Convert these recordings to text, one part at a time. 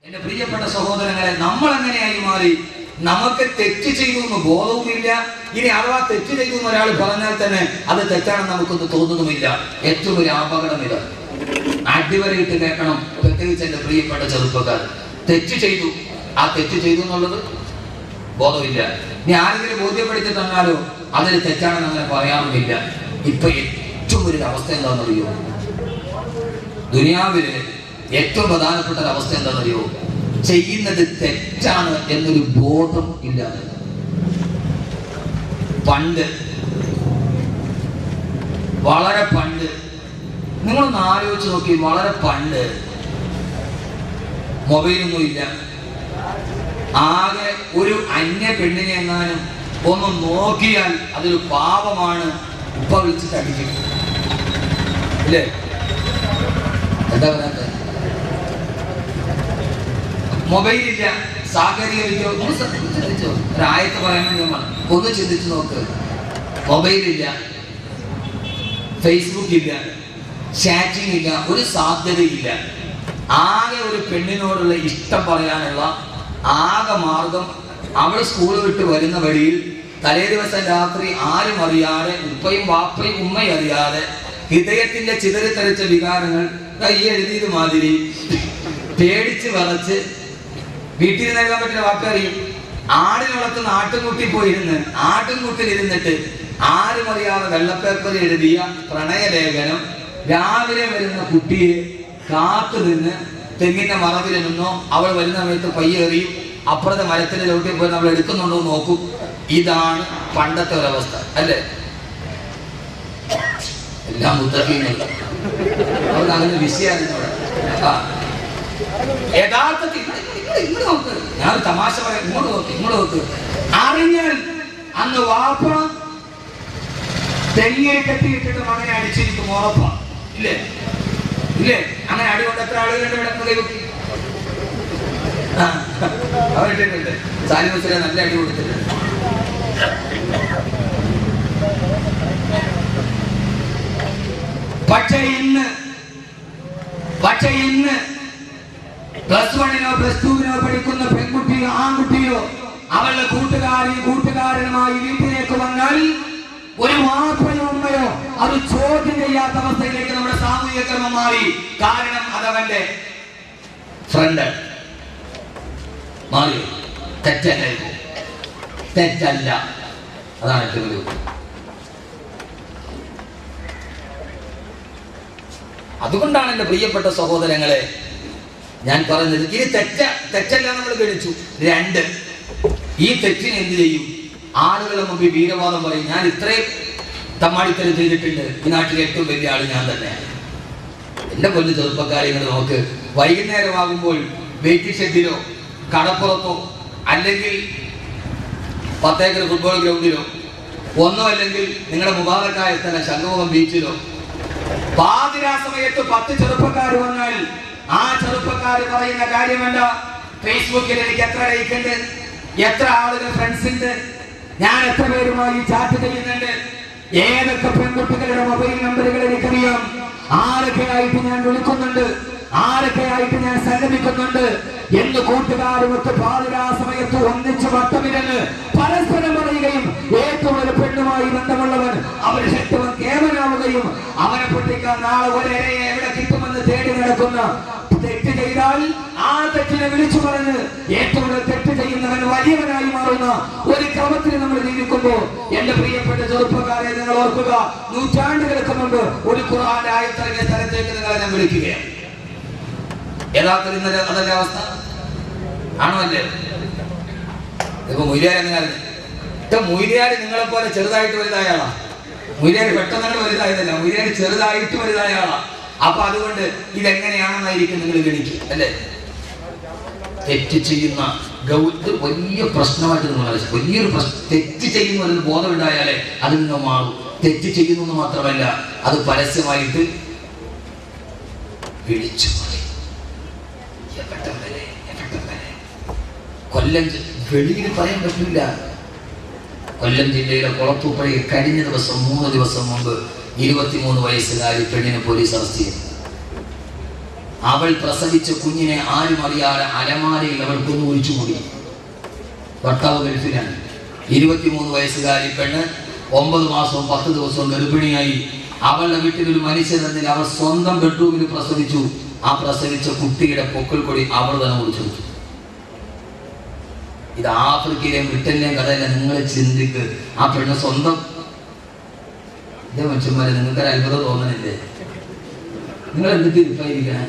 എന്റെ പ്രിയപ്പെട്ട സഹോദരങ്ങളെ നമ്മൾ എങ്ങനെയായി മാറി നമുക്ക് തെറ്റ് ചെയ്തു എന്ന് ബോധവുമില്ല ഇനി അഥവാ തെറ്റ് ചെയ്തു എന്ന് ഒരാൾ പറഞ്ഞാൽ തന്നെ അത് തെറ്റാണെന്ന് നമുക്കൊന്ന് തോന്നുന്നുമില്ല ഏറ്റവും ഒരു അപകടം ഇത് അടിവരയിട്ട് കേൾക്കണം പ്രത്യേകിച്ച് എന്റെ പ്രിയപ്പെട്ട ചെറുപ്പക്കാർ തെറ്റ് ചെയ്തു ആ തെറ്റ് ചെയ്തു എന്നുള്ളത് ബോധമില്ല ഇനി ആരെങ്കിലും ബോധ്യപ്പെടുത്തി തന്നാലോ അതിന് തെറ്റാണെന്ന് അങ്ങനെ പറയാറുമില്ല ഇപ്പൊ ഏറ്റവും ഒരു അവസ്ഥ എന്താണെന്നറിയോ ദുനിയാവില് ഏറ്റവും പ്രധാനപ്പെട്ട ഒരു അവസ്ഥ എന്താണെന്നറിയോ ചെയ്യുന്നത് തെറ്റാണ് എന്നൊരു ബോധം ഇല്ലാതെ പണ്ട് വളരെ പണ്ട് നിങ്ങളൊന്ന് ആലോചിച്ച് നോക്കി വളരെ പണ്ട് മൊബൈലൊന്നും ഇല്ല ആകെ ഒരു അന്യ പെണ്ണിനെ എങ്ങാനും ഒന്ന് നോക്കിയാൽ അതൊരു പാപമാണ് ഉപ്പ വിളിച്ചിട്ട് അടിക്കും ഇല്ലേ എന്താ പറയാത്ത മൊബൈൽ ഇല്ല സാങ്കേതിക വിദ്യ ഒന്ന് ശ്ര- ഒന്ന് ചിന്തിച്ചോ ഒരു ആയത്ത് പറയാൻ വേണ്ടി ഞാൻ പറഞ്ഞു. ഒന്ന് ചിന്തിച്ചു നോക്ക് മൊബൈൽ ഇല്ല ഫേസ്ബുക്ക് ഇല്ല ചാറ്റിംഗ് ഇല്ല ഒരു സാധ്യതയില്ല ആകെ ഒരു പെണ്ണിനോടുള്ള ഇഷ്ടം പറയാനുള്ള ആകെ മാർഗം അവൾ സ്കൂൾ വിട്ട് വരുന്ന വഴിയിൽ തലേ ദിവസം രാത്രി ആരും അറിയാതെ ഉപ്പയും വാപ്പയും ഉമ്മയും അറിയാതെ ഹൃദയത്തിന്റെ ചിതറിത്തെറിച്ച വികാരങ്ങൾ ദാ ഈ എഴുതിയത് മാതിരി പേടിച്ച് വിറച്ച് വീട്ടിൽ നിന്ന് എഴുതാൻ പറ്റില്ല വാപ്പ അറിയും ആടിനെ വളർത്തുന്ന ആട്ടുംകുട്ടി പോയിരുന്ന് ആട്ടുംകുട്ടിൽ ഇരുന്നിട്ട് ആരും അറിയാതെ വെള്ളപ്പേപ്പറിൽ എഴുതിയ പ്രണയലേഖനം രാവിലെ വരുന്ന കുട്ടിയെ കാത്തു നിന്ന് തെങ്ങിന്റെ മറവിൽ നിന്നോ അവൾ വരുന്ന സമയത്ത് പയ്യേറിയും അപ്പുറത്തെ മരത്തിന്റെ ചവിട്ടി പോയി നമ്മൾ എടുക്കുന്നുണ്ടോ എന്ന് നോക്കും ഇതാണ് പണ്ടത്തെ ഒരവസ്ഥ അല്ലേ എല്ലാം മുത്തക്കീനല്ല അവർക്ക് അങ്ങനെ വിഷയമായിരുന്നു അവിടെ ആ യഥാർത്ഥത്തിൽ ഇങ്ങോട്ട് ഇങ്ങോട്ട് ഇങ്ങോട്ട് നോക്ക് ഞാൻ ഒരു തമാശ പറയാം ഇങ്ങോട്ട് നോക്ക് ഇങ്ങോട്ട് നോക്ക് അറിഞ്ഞാൽ അന്ന് വാപ്പ തെങ്ങിൽ കെട്ടിയിട്ടിട്ട് മകനെ അടിച്ചിരിക്കും ഉറപ്പ ഇല്ലേ ഇല്ലേ അങ്ങനെ അടി കൊണ്ട് എത്ര ആളുകളുണ്ട് ഇവിടെ കൈ വെക്കി അവരിട്ടിട്ടുണ്ട് സാലി മുസ്ലിം നല്ല അടി കൊടുത്തിട്ടുണ്ട് പക്ഷേ ഇന്ന് പക്ഷേ ഇന്ന് പ്ലസ് വണ്ണിനോ പ്ലസ് ടുവിനോ പഠിക്കുന്ന പെൺകുട്ടിയോ ആൺകുട്ടിയോ അവളുടെ കൂട്ടുകാരി കൂട്ടുകാരനുമായി വീട്ടിലേക്ക് വന്നാൽ ഒരു വാപ്പയോ ഉമ്മയോ അത് ചോദ്യം ചെയ്യാത്ത അവസ്ഥയിലേക്ക് നമ്മുടെ സാമൂഹിക ക്രമം മാറി കാരണം അതവന്റെ ഫ്രണ്ട് മാറി തെറ്റല്ല ഇത് തെറ്റല്ല അതാണ് ഏറ്റവും വലിയ ഉത്തരം. അതുകൊണ്ടാണ് എൻ്റെ പ്രിയപ്പെട്ട സഹോദരങ്ങളെ ഞാൻ പറഞ്ഞത് ഇത് തെറ്റ തെറ്റല്ല നമ്മൾ ഗണിച്ചു രണ്ട് ഈ തെറ്റിന് എന്ത് ചെയ്യും ആളുകളെ മുമ്പിൽ വീരവാദം പറയും ഞാൻ ഇത്രയും തമ്മാടിത്തരം ചെയ്തിട്ടുണ്ട് ഈ നാട്ടിലെ ഏറ്റവും വലിയ ആള് ഞാൻ തന്നെ എന്റെ കൊല്ലം ചെറുപ്പക്കാരികൾ നോക്ക് വൈകുന്നേരമാകുമ്പോൾ വെയിറ്റിംഗ് ഷെഡിലോ കടപ്പുറത്തോ അല്ലെങ്കിൽ പത്തേക്കർ ഫുട്ബോൾ ഗ്രൗണ്ടിലോ ഒന്നോ അല്ലെങ്കിൽ നിങ്ങളുടെ മുബാറക്കായ സ്ഥലം ശംഖുമുഖം ബീച്ചിലോ പാതിരാ സമയത്ത് പത്ത് ചെറുപ്പക്കാർ വന്നാൽ ആ ചെറുപ്പക്കാർ പറയുന്ന കാര്യമല്ല ഫേസ്ബുക്കിൽ എനിക്ക് എത്ര ലൈക്ക് ഉണ്ട് എത്ര ആളുകൾ ഫ്രണ്ട്സ് ഉണ്ട് ഞാൻ എത്ര പേരുമായി ചാറ്റ് ചെയ്യുന്നുണ്ട് ഏതൊക്കെ പെൺകുട്ടികളുടെ മൊബൈൽ നമ്പറുകൾ എനിക്കറിയാം ആരൊക്കെ ആയിട്ട് ഞാൻ വിളിക്കുന്നുണ്ട് ആരൊക്കെ ആയിട്ട് ഞാൻ സംഗമിക്കുന്നുണ്ട് എന്ന് കൂട്ടുകാരുമൊക്കെ പാതിരാ സമയത്ത് ഒന്നിച്ച് വട്ടമിരന്ന് പരസ്പരം പറയുകയും ഏറ്റവും ഒരു പെണ്ണുമായി ബന്ധമുള്ളവൻ അവൻ ശക്തവൻ കേവനാവുകയും അവനെ പൊട്ടിക്കാൻ നാളെ ഒരേയെ എവിടെ കിട്ടുമെന്ന് തേടി നടക്കുന്ന തെറ്റ് ചെയ്താൽ ആ തെറ്റിനെ വിളിച്ചു പറഞ്ഞ് ഏറ്റവും കൂടുതൽ തെറ്റ് ചെയ്യുന്നവൻ വലിയവനായി മാറുന്ന ഒരു ക്രമത്തിൽ നമ്മൾ ജീവിക്കുമ്പോൾ എന്റെ പ്രിയപ്പെട്ട ചെറുപ്പക്കാരെ നിങ്ങൾ ഓർക്കുക നൂറ്റാണ്ടുകൾക്ക് മുമ്പ് ഒരു ഖുർആൻ ആയത്തിറങ്ങിയ സ്ഥലത്തേക്ക് നിങ്ങളെ ഞാൻ വിളിക്കുകയാണ് യഥാർത്ഥത്തിൽ ഇന്നലെ അതല്ലേ അവസ്ഥ ആണോ അല്ലേ ഇപ്പൊ മൊയ്ലിയാർ എങ്ങനെയാണ് ഇപ്പൊ മൊയ്ലിയാർ നിങ്ങളെ പോലെ ചെറുതായിട്ട് വലുതായ ആളാ മൊയ്ലിയാർ പെട്ടെന്നാണ് വലുതായതല്ല മൊയ്ലിയാർ ചെറുതായിട്ട് വലുതായ ആളാ അപ്പൊ അതുകൊണ്ട് ഇതെങ്ങനെയാണെന്നായിരിക്കും നിങ്ങൾ ഗണിക്കുക അല്ലേ തെറ്റ് ചെയ്യുന്ന ഗൗ ഇത് വലിയ പ്രശ്നമായിട്ട് നിങ്ങൾ മനസ്സിലാക്കി വലിയൊരു പ്രശ്നം തെറ്റ് ചെയ്യുന്ന ഒരു ബോധമുണ്ടായാലേ അതിൽ നിന്ന് മാറും തെറ്റ് ചെയ്യുന്നു എന്ന് മാത്രമല്ല അത് പരസ്യമായിട്ട് വിളിച്ചു പറയും എവിടെ വരെ എവിടെ വരെ കൊല്ലം ജി- വെളിയിൽ പറയാൻ പറ്റില്ല കൊല്ലം ജില്ലയിലെ കുളത്തൂപ്പുഴയിൽ കഴിഞ്ഞ ദിവസം മൂന്ന് ദിവസം മുമ്പ് ഇരുപത്തിമൂന്ന് വയസ്സുകാരി പെണ്ണിനെ പോലീസ് അറസ്റ്റ് ചെയ്തു അവൾ പ്രസവിച്ച കുഞ്ഞിനെ ആരും അറിയാതെ അലമാരയിൽ അവൾ കൊന്നു ഒഴിച്ചുകൂടി ഭർത്താവ് ഗൾഫിലാണ് ഇരുപത്തിമൂന്ന് വയസ്സുകാരി പെണ്ണ് ഒമ്പത് മാസവും പത്ത് ദിവസവും ഗർഭിണിയായി അവളുടെ വീട്ടിൽ ഒരു മനുഷ്യനെന്നിൽ അവൾ സ്വന്തം ബെഡ്റൂമിൽ പ്രസവിച്ചു ആ പ്രസവിച്ച കുട്ടിയുടെ പൊക്കിൾ കൊടി അവൾ തന്നെ കുറിച്ചു ഇത് ആഫ്രിക്കയിലെയും ബ്രിട്ടനിലെയും കഥയല്ല നിങ്ങൾ ചിന്തിക്ക് ആ പെണ്ണ് സ്വന്തം ഇതേ മനുഷ്യന്മാരെ നിങ്ങൾക്ക് ഒരു അത്ഭുതം തോന്നണില്ലേ നിങ്ങൾ എന്ത് തിരിപ്പായിരിക്കണേ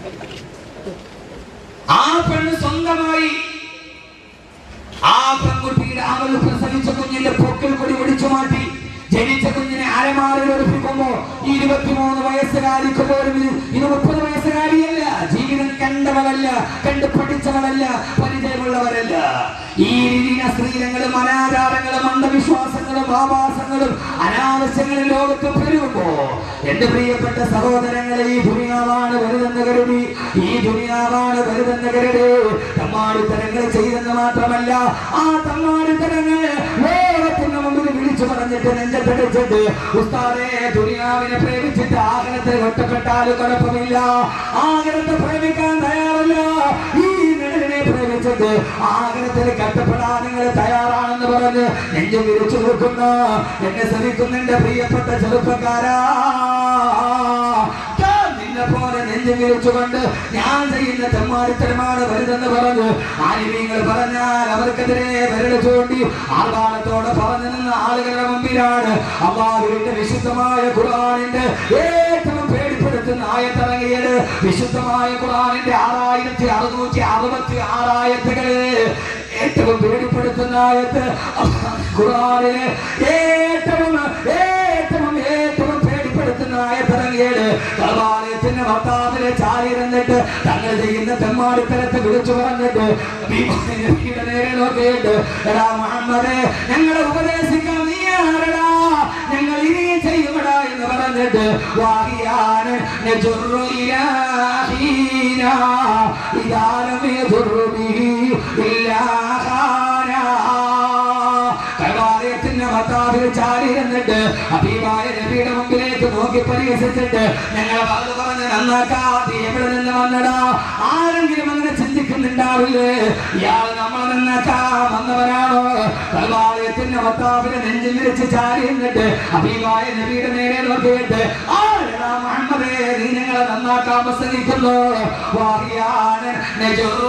ആ പെണ്ണ് സ്വന്തമായി ആ പെൺകുട്ടിയുടെ അവൾ പ്രസവിച്ച കുഞ്ഞിന്റെ പൊക്കിൽ കൊടി ഒടിച്ചു മാറ്റി ജനിച്ച കുഞ്ഞിനെ അരമാറിൽ ഒളിപ്പിക്കുമ്പോ ഈ ഇരുപത്തിമൂന്ന് വയസ്സുകാരിക്ക് പോലും ഇത് ഇത് മുപ്പത് വയസ്സുകാരിയല്ല ജീവിതം കണ്ടവളല്ല കണ്ടു പഠിച്ചവളല്ല പരിചയമുള്ളവരല്ല ഈ രീതിന സ്ത്രീലങ്ങളും അനാചാരങ്ങളും അന്ധവിശ്വാസങ്ങളും ആവാസങ്ങളും അനാവശ്യങ്ങളും ലോകത്ത് പെരുകുമ്പോ എന്റെ പ്രിയപ്പെട്ട സഹോദരങ്ങളെ ഈ ദുനിയാവാണ് വലുതെന്ന് കരുതി ഈ ദുനിയാവാണ് വലുതെന്ന് കരുതി തമ്മാടിത്തരങ്ങൾ ചെയ്തെന്ന് മാത്രമല്ല ആ തമ്മാടിത്തരങ്ങൾ ലോകത്തിന് മുമ്പിൽ വിളിച്ചു പറഞ്ഞിട്ട് നെഞ്ചത്തടിച്ചിട്ട് ഉസ്താദെ ദുനിയാവിനെ പ്രേമിച്ചിട്ട് ആഗ്രഹത്തെ ഒറ്റപ്പെട്ടാലും കുഴപ്പമില്ല ആഗ്രഹത്തെ പ്രേമിക്കാൻ തയ്യാറല്ല ഈ നിഴലിനെ പ്രേമിച്ചിട്ട് ആഗ്രഹത്തിൽ കഷ്ടപ്പെടാൻ നിങ്ങൾ തയ്യാറാണെന്ന് പറഞ്ഞ് നെഞ്ചു വിരിച്ചു കൊടുക്കുന്ന എന്നെ ശ്രമിക്കുന്ന എന്റെ പ്രിയപ്പെട്ട ചെറുപ്പക്കാരാ ഞാൻ നിന്നെ പോലെ നെഞ്ചു വിരിച്ചുകൊണ്ട് ഞാൻ ചെയ്യുന്ന തെമ്മാടിത്തരമാണ് വലുതെന്ന് പറഞ്ഞു ആലിമീങ്ങൾ പറഞ്ഞാൽ അവർക്കെതിരെ വിരൽ ചൂണ്ടി ആർഭാടത്തോടെ പറഞ്ഞു നിന്ന ആളുകളുടെ മുമ്പിലാണ് അള്ളാഹുവിന്റെ വിശുദ്ധമായ ഖുർആനിന്റെ ഏറ്റവും പേടിപ്പെടുത്തുന്ന ആയത്തിറങ്ങിയത് വിശുദ്ധമായ ഖുർആനിന്റെ ആറായിരത്തി അറുന്നൂറ്റി അറുപത്തി ആറായത്തുകള് ഏറ്റവും പേടിപ്പെടുത്തുന്ന ആയത്ത് ഖുർആനിലെ ഏറ്റവും ഏറ്റവും ഏറ്റവും പേടിപ്പെടുത്തുന്ന ആയത്തിറങ്ങിയത് കർവാലയത്തിന്റെ ഭർത്താവിനെ ചാരി ഇരുന്നിട്ട് തങ്ങൾ ചെയ്യുന്ന തെമ്മാടിത്തരത്തെ വിളിച്ചു പറഞ്ഞിട്ട് ഭീമന്റെ നബിയുടെ നേരെ നോക്കിയിട്ട് എടാ മുഹമ്മദേ ഞങ്ങളെ ഉപദേശിക്കാൻ നീ ആരടാ ഞങ്ങൾ ഇനി ചെയ്യുമടാ എന്ന് പറഞ്ഞിട്ട് വാഹിയാണ് നജുറു ഇലാഹീന ഇദാലം യജുറു ബിഹി ഇല്ലാ ഖാനാ കൈവാലയത്തിന്റെ മത്താവിൽ ചാടി ഇരുന്നിട്ട് അഭിമായ നബിയുടെ മുമ്പിലേക്ക് നോക്കി പരിഹസിച്ചിട്ട് ഞങ്ങൾ അത് പറഞ്ഞ് നന്നാക്കാതെ എവിടെ നിന്ന് വന്നടാ ആരെങ്കിലും അങ്ങനെ ചിന്തിക്കുന്നുണ്ടാവില്ലേ ഇയാൾ നമ്മളെ നന്നാക്കാ വന്നവരാണോ കൈവാലയത്തിന്റെ മത്താവിനെ നെഞ്ചിൽ വിരിച്ച് ചാടി ഇരുന്നിട്ട് അഭിമായ നബിയുടെ നേരെ നോക്കിയിട്ട് ആരെടാ മുഹമ്മദേ നീ ഞങ്ങളെ നന്നാക്കാൻ പ്രസംഗിക്കുന്നു വാഹിയാണ് നജുറു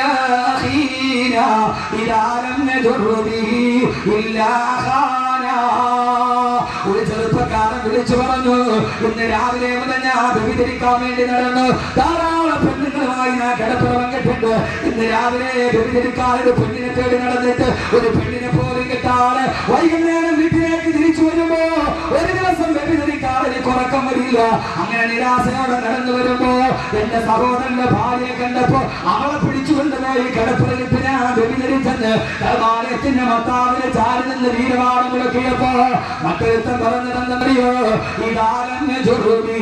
ഇലാഹീന ഇലാലം നജുറു ബിഹി ഇല്ലാ ഖാനാ ഒരു ചെറുപ്പക്കാരൻ വിളിച്ചു പറഞ്ഞു ഇന്ന് രാവിലെ മുതൽ ഞാൻ വ്യഭിചരിക്കാൻ വേണ്ടി നടന്നു ധാരാളം പെണ്ണുങ്ങളുമായി ഞാൻ കിടപ്പുറ പങ്കിട്ടുണ്ട് ഇന്ന് രാവിലെ വ്യഭിചരിക്കാൻ ഒരു പെണ്ണിനെ തേടി നടന്നിട്ട് ഒരു പെണ്ണിനെ പോലും കിട്ടാതെ വൈകുന്നേരം വീട്ടിലേക്ക് തിരിച്ചു വരുമ്പോ ഒരു ദിവസം വ്യഭിചരിക്കാൻ എനിക്ക് ഉറക്കം വരില്ല അങ്ങനെ നിരാശയോടെ നടന്നു വരുമ്പോ എന്റെ സഹോദരന്റെ ഭാര്യയെ കണ്ടപ്പോ അവളെ പിടിച്ചുകൊണ്ടുപോയി കിടപ്പുറയിട്ട് ഞാൻ വ്യഭിചരിച്ചെന്ന് കർമാലയത്തിന്റെ മത്താവിനെ ചാരി നിന്ന് വീരവാദം മുഴക്കിയപ്പോ മറ്റൊരുത്തൻ പറഞ്ഞതെന്നറിയോ ഇതാലഞ്ഞ ചുരുമി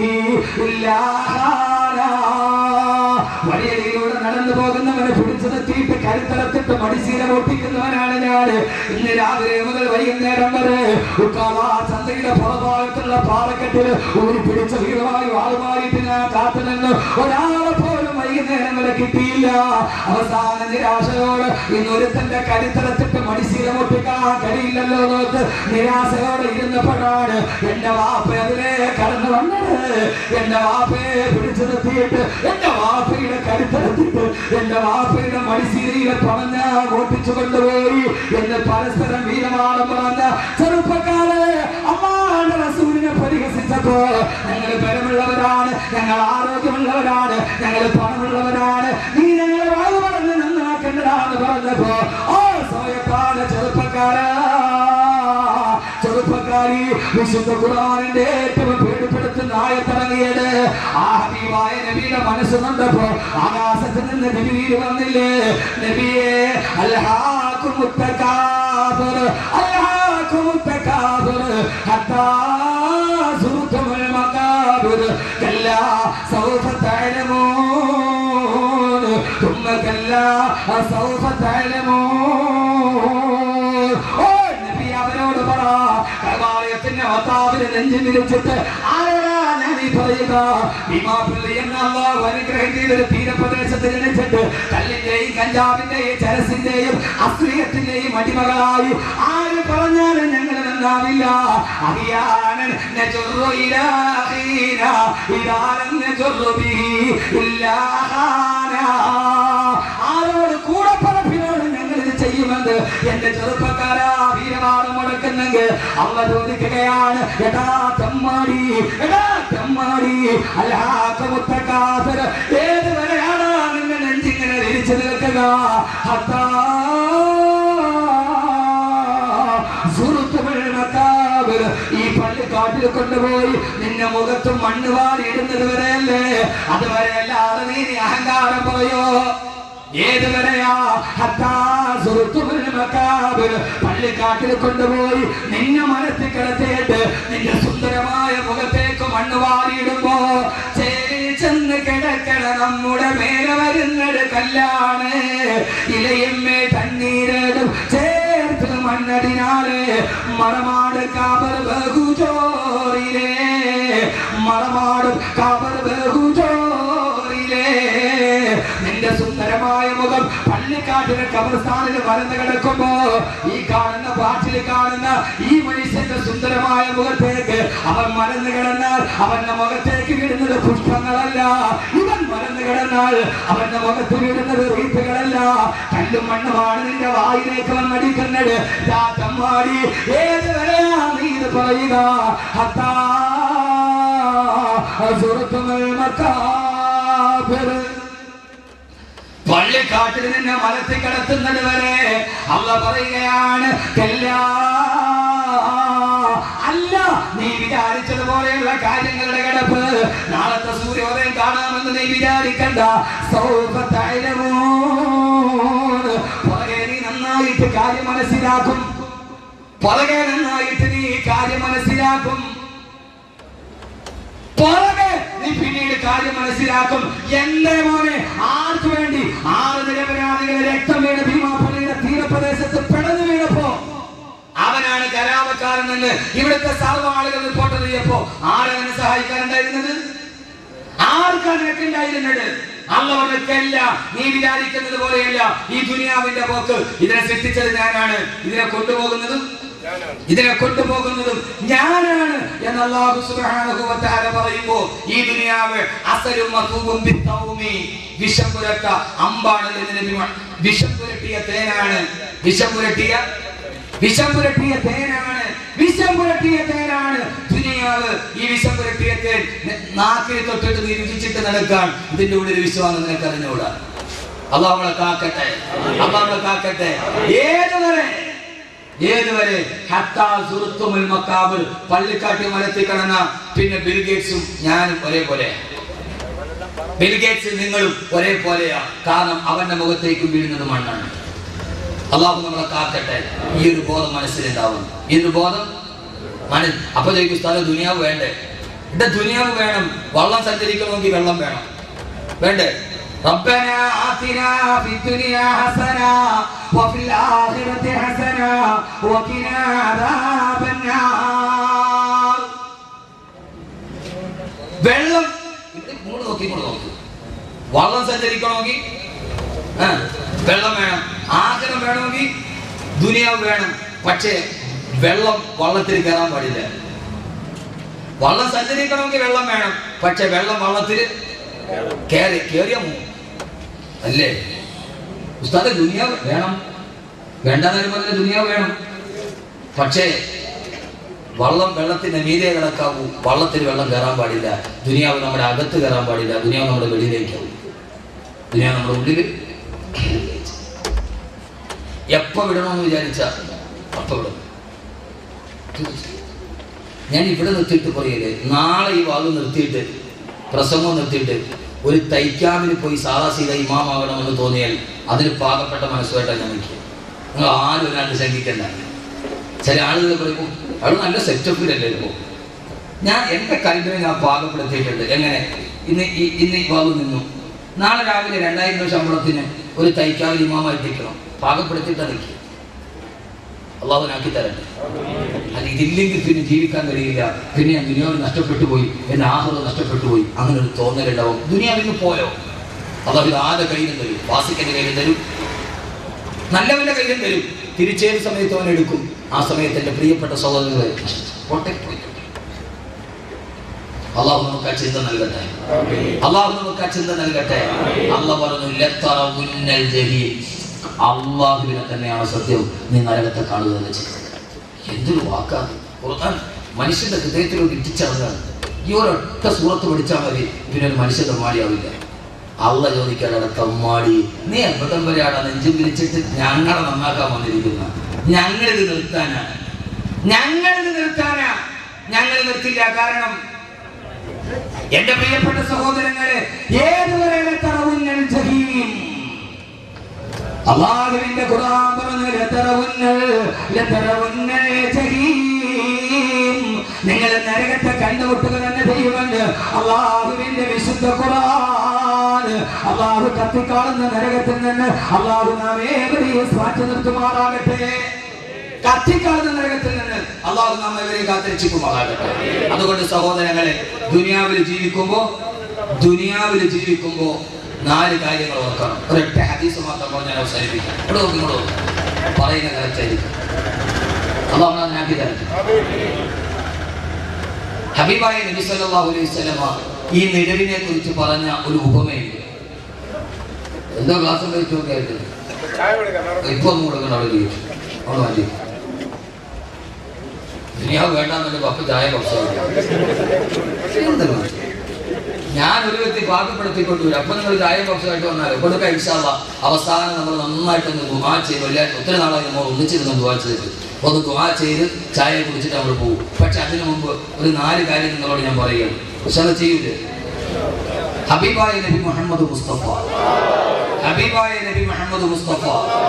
വഴിയരിയിലൂടെ നടന്നു പോകുന്നവനെ പിടിച്ചു നിർത്തിയിട്ട് കരുത്തറത്തിട്ട് മടിശീല പൊട്ടിക്കുന്നവനാണ് ഞാൻ ഇന്ന് രാവിലെ മുതൽ വൈകുന്നേരം വരെ ഉക്കാളാ ചന്തയുടെ പുറഭാഗത്തുള്ള പാറക്കെട്ടിൽ ഊരി പിടിച്ച വീരമായി വാളുമായിട്ട് ഞാൻ കാത്തു നിന്ന് ഒരാളെ പോലും വൈകുന്നേരം വരെ കിട്ടിയില്ല അവസാന നിരാശയോട് ഇന്നൊരുത്തന്റെ കരുത്തറത്തിട്ട് മടിശീല പൊട്ടിക്കാൻ കഴിയില്ലല്ലോ നോക്ക് നിരാശയോടെ ഇരുന്നപ്പോഴാണ് എന്റെ വാപ്പ അതിലെ കടന്നു വന്നത് എന്റെ വാപ്പയെ പിടിച്ചു നിർത്തിയിട്ട് എന്റെ വാപ്പയുടെ കരുത്തരത്തിട്ട് എന്റെ വാപ്പയുടെ മടിശീലയിലെ പണഞ്ഞ ഓട്ടിച്ചു കൊണ്ടുപോയി എന്ന് പരസ്പരം വീരമാണം പറഞ്ഞ ചെറുപ്പക്കാരെ അമ്മാന്റെ റസൂലിനെ പരിഹസിച്ചപ്പോ ഞങ്ങൾ ബലമുള്ളവരാണ് ഞങ്ങൾ ആരോഗ്യമുള്ളവരാണ് ഞങ്ങൾ പണമുള്ളവരാണ് നീ ഞങ്ങളെ വാഴ പറഞ്ഞ് നന്നാക്കേണ്ടതാന്ന് പറഞ്ഞപ്പോ ഓ സ്വയക്കാല ചെറുപ്പക്കാരാ ചെറുപ്പക്കാരി വിശുദ്ധ ഖുർആനിന്റെ ഏറ്റവും പേടിപ്പെടുത്തുന്ന ആയത്തിറങ്ങിയത് ആ ഹബീബായ നബിയുടെ മനസ്സ് കണ്ടപ്പോ ആകാശത്തിൽ നിന്ന് നബി വന്നില്ലേ നബിയെ അൽഹാഖുമുത്തകാബിർ അൽഹാഖുമുത്തകാബിർ ഹത്താ സുറുത്തുൽ മകാബിർ കല്ലാ സൗഫ തഅലമൂൻ ثم كلا سوف تعلمون ഓ നബി അവരോട് പറ കൈവാലയത്തിന്റെ വത്താവിന് നെഞ്ചു വിരിച്ചിട്ട് ആരാ ഞാൻ നീ പറയുക ഭീമാപ്പള്ളി എന്ന അള്ളാഹു അനുഗ്രഹം ചെയ്തൊരു തീരപ്രദേശത്ത് ജനിച്ചിട്ട് കല്ലിന്റെയും കഞ്ചാവിന്റെയും ചരസിന്റെയും അശ്ലീലത്തിന്റെയും അടിമകളായി ആര് പറഞ്ഞാലും ഞങ്ങൾ നന്നാവില്ല അറിയാനൻ നജുറു ഇലാ ഖീന ഇദാലം നജുറു ബിഹി ഇല്ലാഹാന ആരോട് കൂടെ പറപ്പിനോട് ഞങ്ങൾ ഇത് ചെയ്യുമെന്ന് എന്റെ ചെറുപ്പക്കാരാ വീരവാദം മുടക്കുന്നെങ്കിൽ അവ ചോദിക്കുകയാണ് എടാ തെമ്മാടി എടാ തെമ്മാടി അല്ലാത്ത മുത്തക്കാത്തർ ഏത് വരെയാണ് നിങ്ങൾ നെഞ്ചിങ്ങനെ തിരിച്ചു നിൽക്കുക ഹത്താ സുഹൃത്തുക്കൾ മക്കാബിർ ഈ പള്ളിക്കാട്ടിൽ കൊണ്ടുപോയി നിന്നെ മുഖത്തും മണ്ണ് വാരി ഇടുന്നത് വരെയല്ലേ അതുവരെ അല്ലാതെ നീ ഇനി അഹങ്കാരം പറയോ ഏതുവരെയാ ഹത്താ സുഹൃത്തുക്കൾ മക്കാബിർ പള്ളിക്കാട്ടിൽ കൊണ്ടുപോയി നിന്നെ മനസ്സിൽ കിടത്തിയിട്ട് നിന്റെ സുന്ദരമായ മുഖത്തേക്ക് മണ്ണ് വാരിയിടുമ്പോ ചേരി ചെന്ന് കിടക്കണ നമ്മുടെ മേലെ വരുന്നത് കല്ലാണ് ഇലയമ്മേ തണ്ണീരടും ചേർത്ത് മണ്ണടിനാല് മറമാട് കാബർ ബഹുജോറിലേ മറമാട് കാബർ ബഹുജോറിലേ നിന്റെ സുന്ദരമായ മുഖം പള്ളിക്കാട്ടിലെ കബർസ്ഥാനിൽ വരന്ന് കിടക്കുമ്പോ ഈ കാണുന്ന പാട്ടിൽ കാണുന്ന ഈ മനുഷ്യന്റെ സുന്ദരമായ മുഖത്തേക്ക് അവൻ മറന്നു കിടന്നാൽ അവന്റെ മുഖത്തേക്ക് വിടുന്നത് പുഷ്പങ്ങളല്ല ഇവൻ മറന്നു കിടന്നാൽ അവന്റെ മുഖത്ത് വിടുന്നത് റീത്തുകളല്ല കല്ലും മണ്ണുമാണ് നിന്റെ വായിലേക്ക് വന്നടിക്കുന്നത് ചാത്തമ്മാടി ഏത് വരെയാ നീ ഇത് പറയുക ഹത്താ സുഹൃത്തുക്കൾ മക്കാബിറ് പള്ളിക്കാട്ടിൽ നിന്നെ മലത്തിൽ കിടത്തുന്നത് വരെ അല്ല പറയുകയാണ് കല്ലാ. അല്ല നീ വിചാരിച്ചതുപോലെയുള്ള കാര്യങ്ങളുടെ കിടപ്പ് നാളത്തെ സൂര്യോദയം കാണാമെന്ന് നീ വിചാരിക്കണ്ട സൗഫ തഅലമൂൻ. പുറകെ നീ നന്നായിട്ട് കാര്യം മനസ്സിലാക്കും പുറകെ നന്നായിട്ട് നീ കാര്യം മനസ്സിലാക്കും പുറകെ നീ പിന്നീട് കാര്യം മനസ്സിലാക്കും എന്റെ മോനെ ആർക്ക് വേണ്ടി ആറ് നിരപരാധികളെ രക്തം വീണ ഭീമാപ്പള്ളിയുടെ തീരപ്രദേശത്ത് പിടഞ്ഞു വീണപ്പോ അവനാണ് കലാപക്കാരൻ എന്ന് ഇവിടുത്തെ സർവ്വ ആളുകൾ റിപ്പോർട്ട് ചെയ്യപ്പോ ആരവനെ സഹായിക്കാനുണ്ടായിരുന്നത് ആർക്കാണ് നിനക്കുണ്ടായിരുന്നത് അള്ളവർക്കല്ല നീ വിചാരിക്കുന്നത് പോലെയല്ല ഈ ദുനിയാവിന്റെ പോക്ക് ഇതിനെ സൃഷ്ടിച്ചത് ഞാനാണ് ഇതിനെ കൊണ്ടുപോകുന്നതും ഇതിനെ കൊണ്ടുപോകുന്നതും ഞാനാണ് എന്ന് അല്ലാഹു സുബ്ഹാനഹു വ തആല പറയുമ്പോ ഈ ദുനിയാവ് അസലും മസൂബും ബിത്തൗമി വിഷം പുരട്ട അമ്പാണ് എന്ന് നബി മുഹ- വിഷം പുരട്ടിയ തേനാണ് വിഷം പുരട്ടിയ വിഷം പുരട്ടിയ തേനാണ് വിഷം പുരട്ടിയ തേനാണ് ദുനിയാവ് ഈ വിഷം പുരട്ടിയ തേൻ ന- നാക്കിൽ തൊട്ടിട്ട് നീ രുചിച്ചിട്ട് നടക്കാൻ ഇതിന്റെ ഉള്ളിൽ വിശ്വാസം നിനക്ക് അറിഞ്ഞുകൂടാ അള്ളാഹ് നമ്മളെ കാക്കട്ടെ അള്ളാഹ് നമ്മളെ കാക്കട്ടെ ഏതുവരെ ഏതുവരെ ഹത്താ സുറുത്തുമുൽ മക്കാബിർ പള്ളിക്കാട്ടി മലത്തിൽ കടന്ന പിന്നെ ബിൽഗേറ്റ്സും ഞാനും ഒരേപോലെ ബിൽഗേറ്റ്സ് നിങ്ങളും ഒരേപോലെയാ കാരണം അവന്റെ മുഖത്തേക്ക് വീഴുന്നത് മണ്ണാണ് അള്ളാഹു നമ്മളെ കാക്കട്ടെ ഈ ഒരു ബോധം മനസ്സിലുണ്ടാവും ഈ ഒരു ബോധം മന അപ്പൊ ചോദിക്കും സ്ഥലം ദുനിയാവ് വേണ്ടേ എന്റെ ദുനിയാവ് വേണം വള്ളം സഞ്ചരിക്കണമെങ്കിൽ വെള്ളം വേണം വേണ്ടേ ربنا آتنا في الدنيا حسنة وفي الآخرة حسنة وقنا عذاب النار വെള്ളം ഇത് ഇങ്ങോട്ട് നോക്കി ഇങ്ങോട്ട് നോക്കി വള്ളം സഞ്ചരിക്കണമെങ്കിൽ ആ, വെള്ളം വേണം ആഗ്രഹം വേണമെങ്കിൽ ദുനിയാവ് വേണം പക്ഷേ വെള്ളം വള്ളത്തിൽ കയറാൻ പാടില്ല വള്ളം സഞ്ചരിക്കണമെങ്കിൽ വെള്ളം വേണം പക്ഷെ വെള്ളം വള്ളത്തിൽ കയറി കയറിയ അല്ലേ ഉസ്താദ് ദുനിയാവ് വേണം വേണ്ടെന്നൊരു പറഞ്ഞ ദുനിയാവ് വേണം പക്ഷേ വള്ളം വെള്ളത്തിന്റെ മീതെ കിടക്കാവൂ വള്ളത്തിൽ വെള്ളം കയറാൻ പാടില്ല ദുനിയാവ് നമ്മുടെ അകത്ത് കയറാൻ പാടില്ല ദുനിയാവ് നമ്മുടെ വെളിയിലേക്കാവും ദുനിയാവ് നമ്മുടെ ഉള്ളിൽ എപ്പോ വിടണമെന്ന് വിചാരിച്ച അപ്പൊ വിടും ഞാൻ ഇവിടെ നിർത്തിയിട്ട് പറയല്ലേ നാളെ ഈ വാദം നിർത്തിയിട്ട് പ്രസംഗം നിർത്തിയിട്ട് ഒരു തൈക്കാമിന് പോയി സാദാ സീത ഇമാമാകണമെന്ന് തോന്നിയാൽ അതിന് പാകപ്പെട്ട മനസ്സുമായിട്ടാണ് ഞാൻ നിൽക്കുക നിങ്ങൾ ആരും ഒരാണ്ട് ശങ്കിക്കണ്ട ചില ആളുകൾ പറയുമ്പോൾ അവൾ നല്ല സെറ്റപ്പിലല്ലേ ഇപ്പോൾ ഞാൻ എൻ്റെ കൽവിനെ ഞാൻ പാകപ്പെടുത്തിയിട്ടുണ്ട് എങ്ങനെ ഇന്ന് ഈ ഇന്ന് ഈ വാദം നിന്നു നാളെ രാവിലെ രണ്ടായിരം രൂപ ശമ്പളത്തിന് ഒരു തൈക്കാവിൽ ഇമാമായിട്ട് നിൽക്കണം പാകപ്പെടുത്തിയിട്ട് നിൽക്കുക അള്ളാഹുനാക്കി തരട്ടെ അത് ഇതില്ലെങ്കിൽ പിന്നെ ജീവിക്കാൻ കഴിയില്ല പിന്നെ ഞാൻ ദുനിയാവിൽ നഷ്ടപ്പെട്ടു പോയി എന്റെ ആഹ്ലം നഷ്ടപ്പെട്ടു പോയി അങ്ങനെ ഒരു തോന്നലുണ്ടാവും ദുനിയാവിൽ നിന്ന് പോയോ അള്ളാഹു ഇത് ആരുടെ കയ്യിലും തരും വാസിക്കന്റെ കയ്യിലും തരും നല്ലവന്റെ കയ്യിലും തരും തിരിച്ചേത് സമയത്ത് അവൻ എടുക്കും ആ സമയത്ത് എന്റെ പ്രിയപ്പെട്ട സഹോദരങ്ങളെ കോട്ടയം പോയി അള്ളാഹു നമുക്ക് ആ ചിന്ത നൽകട്ടെ അള്ളാഹു നമുക്ക് ആ ചിന്ത നൽകട്ടെ അള്ളാഹ് പറഞ്ഞു "ലത്തറവുന്നൽ ജഹീം." അള്ളാഹുവിനെ തന്നെയാണ് സത്യം നീ നരകത്തെ കാണുക എന്ന് ചെയ്യും എന്തൊരു വാക്കാണ് ഖുർആൻ മനുഷ്യന്റെ ഹൃദയത്തിലോട്ട് ഇറ്റിച്ചടങ്ങാണ് ഈ ഒരൊറ്റ സൂറത്ത് പഠിച്ചാൽ മതി പിന്നെ ഒരു മനുഷ്യ തമ്മാടിയാവില്ല അള്ള ചോദിക്കാതെ തമ്മാടി നീ എപ്പോഴത്തെ വരെയാണ് നെഞ്ചും വിരിച്ചിട്ട് ഞങ്ങളെ നന്നാക്കാൻ വന്നിരിക്കുന്ന ഞങ്ങളിത് നിർത്താനാണ് ഞങ്ങളിത് നിർത്താനാ ഞങ്ങൾ നിർത്തില്ല കാരണം എന്റെ പ്രിയപ്പെട്ട സഹോദരങ്ങളെ ഏതുവരെ ലത്തറവുന്നൽ ജഹീം അള്ളാഹുവിന്റെ ഖുർആൻ പറഞ്ഞു ലതറവുന്നൽ ലതറവുന്നൽ ജഹീം നിങ്ങൾ നരകത്തെ കണ്ടുമുട്ടുക തന്നെ ചെയ്യുമെന്ന് അള്ളാഹുവിന്റെ വിശുദ്ധ ഖുർആൻ അള്ളാഹു കത്തിക്കാളുന്ന നരകത്തിൽ നിന്ന് അള്ളാഹു നാം ഏവരെയും മാറ്റി നിർത്തുമാറാകട്ടെ കത്തിക്കാളുന്ന നരകത്തിൽ നിന്ന് അള്ളാഹു നാം ഏവരെയും കാത്തിരക്ഷിക്കുമാറാകട്ടെ അതുകൊണ്ട് സഹോദരങ്ങളെ ദുനിയാവിൽ ജീവിക്കുമ്പോ ദുനിയാവിൽ ജീവിക്കുമ്പോ നാല് കാര്യങ്ങൾ ഓർക്കണം ഒരൊറ്റ ഹദീസ് മാത്രം പറഞ്ഞാൽ അവസാനിപ്പിക്കാം ഇവിടെ നോക്കി ഇങ്ങോട്ട് നോക്ക്. പറയുന്ന കറക്റ്റായിരിക്കും അള്ളാഹു നാം ആക്കി തരട്ടെ ഹബീബായ നബി സല്ലല്ലാഹു അലൈഹി വസല്ലമ ഈ നിലവിനെ കുറിച്ച് പറഞ്ഞ ഒരു ഉപമയുണ്ട് എന്തോ ക്ലാസ് കഴിച്ചു നോക്കിയായിട്ട് ഇപ്പൊ ഒന്നും കൊടുക്കണം അവിടെ ജീവിച്ചു അവിടെ മാറ്റി ദുനിയാവ് വേണ്ടാന്നല്ലേ പപ്പ ചായ കുറച്ച് ഞാൻ ഒരു വ്യക്തി പാകപ്പെടുത്തിക്കൊണ്ട് വരും അപ്പൊ നിങ്ങൾ ചായ കുറച്ചായിട്ട് വന്നാൽ കൊടുക്ക ഇൻഷാല്ല അവസാനം നമ്മൾ നന്നായിട്ടൊന്ന് ദുമാ ചെയ്ത് വെള്ളിയാഴ്ച ഒത്തിരി നാളായി നമ്മൾ ഒന്നിച്ചിരുന്ന് ദുവാ ചെയ്ത് ഒന്ന് ദുവാ ചെയ്ത് ചായ കുടിച്ചിട്ട് നമ്മൾ പോകും പക്ഷെ അതിനു മുമ്പ് ഒരു നാല് കാര്യം നിങ്ങളോട് ഞാൻ പറയുകയാണ് പക്ഷെ അത് ചെയ്യൂലേ ഹബീബായ നബി മുഹമ്മദ് മുസ്തഫ ഹബീബായ നബി മുഹമ്മദ് മുസ്തഫ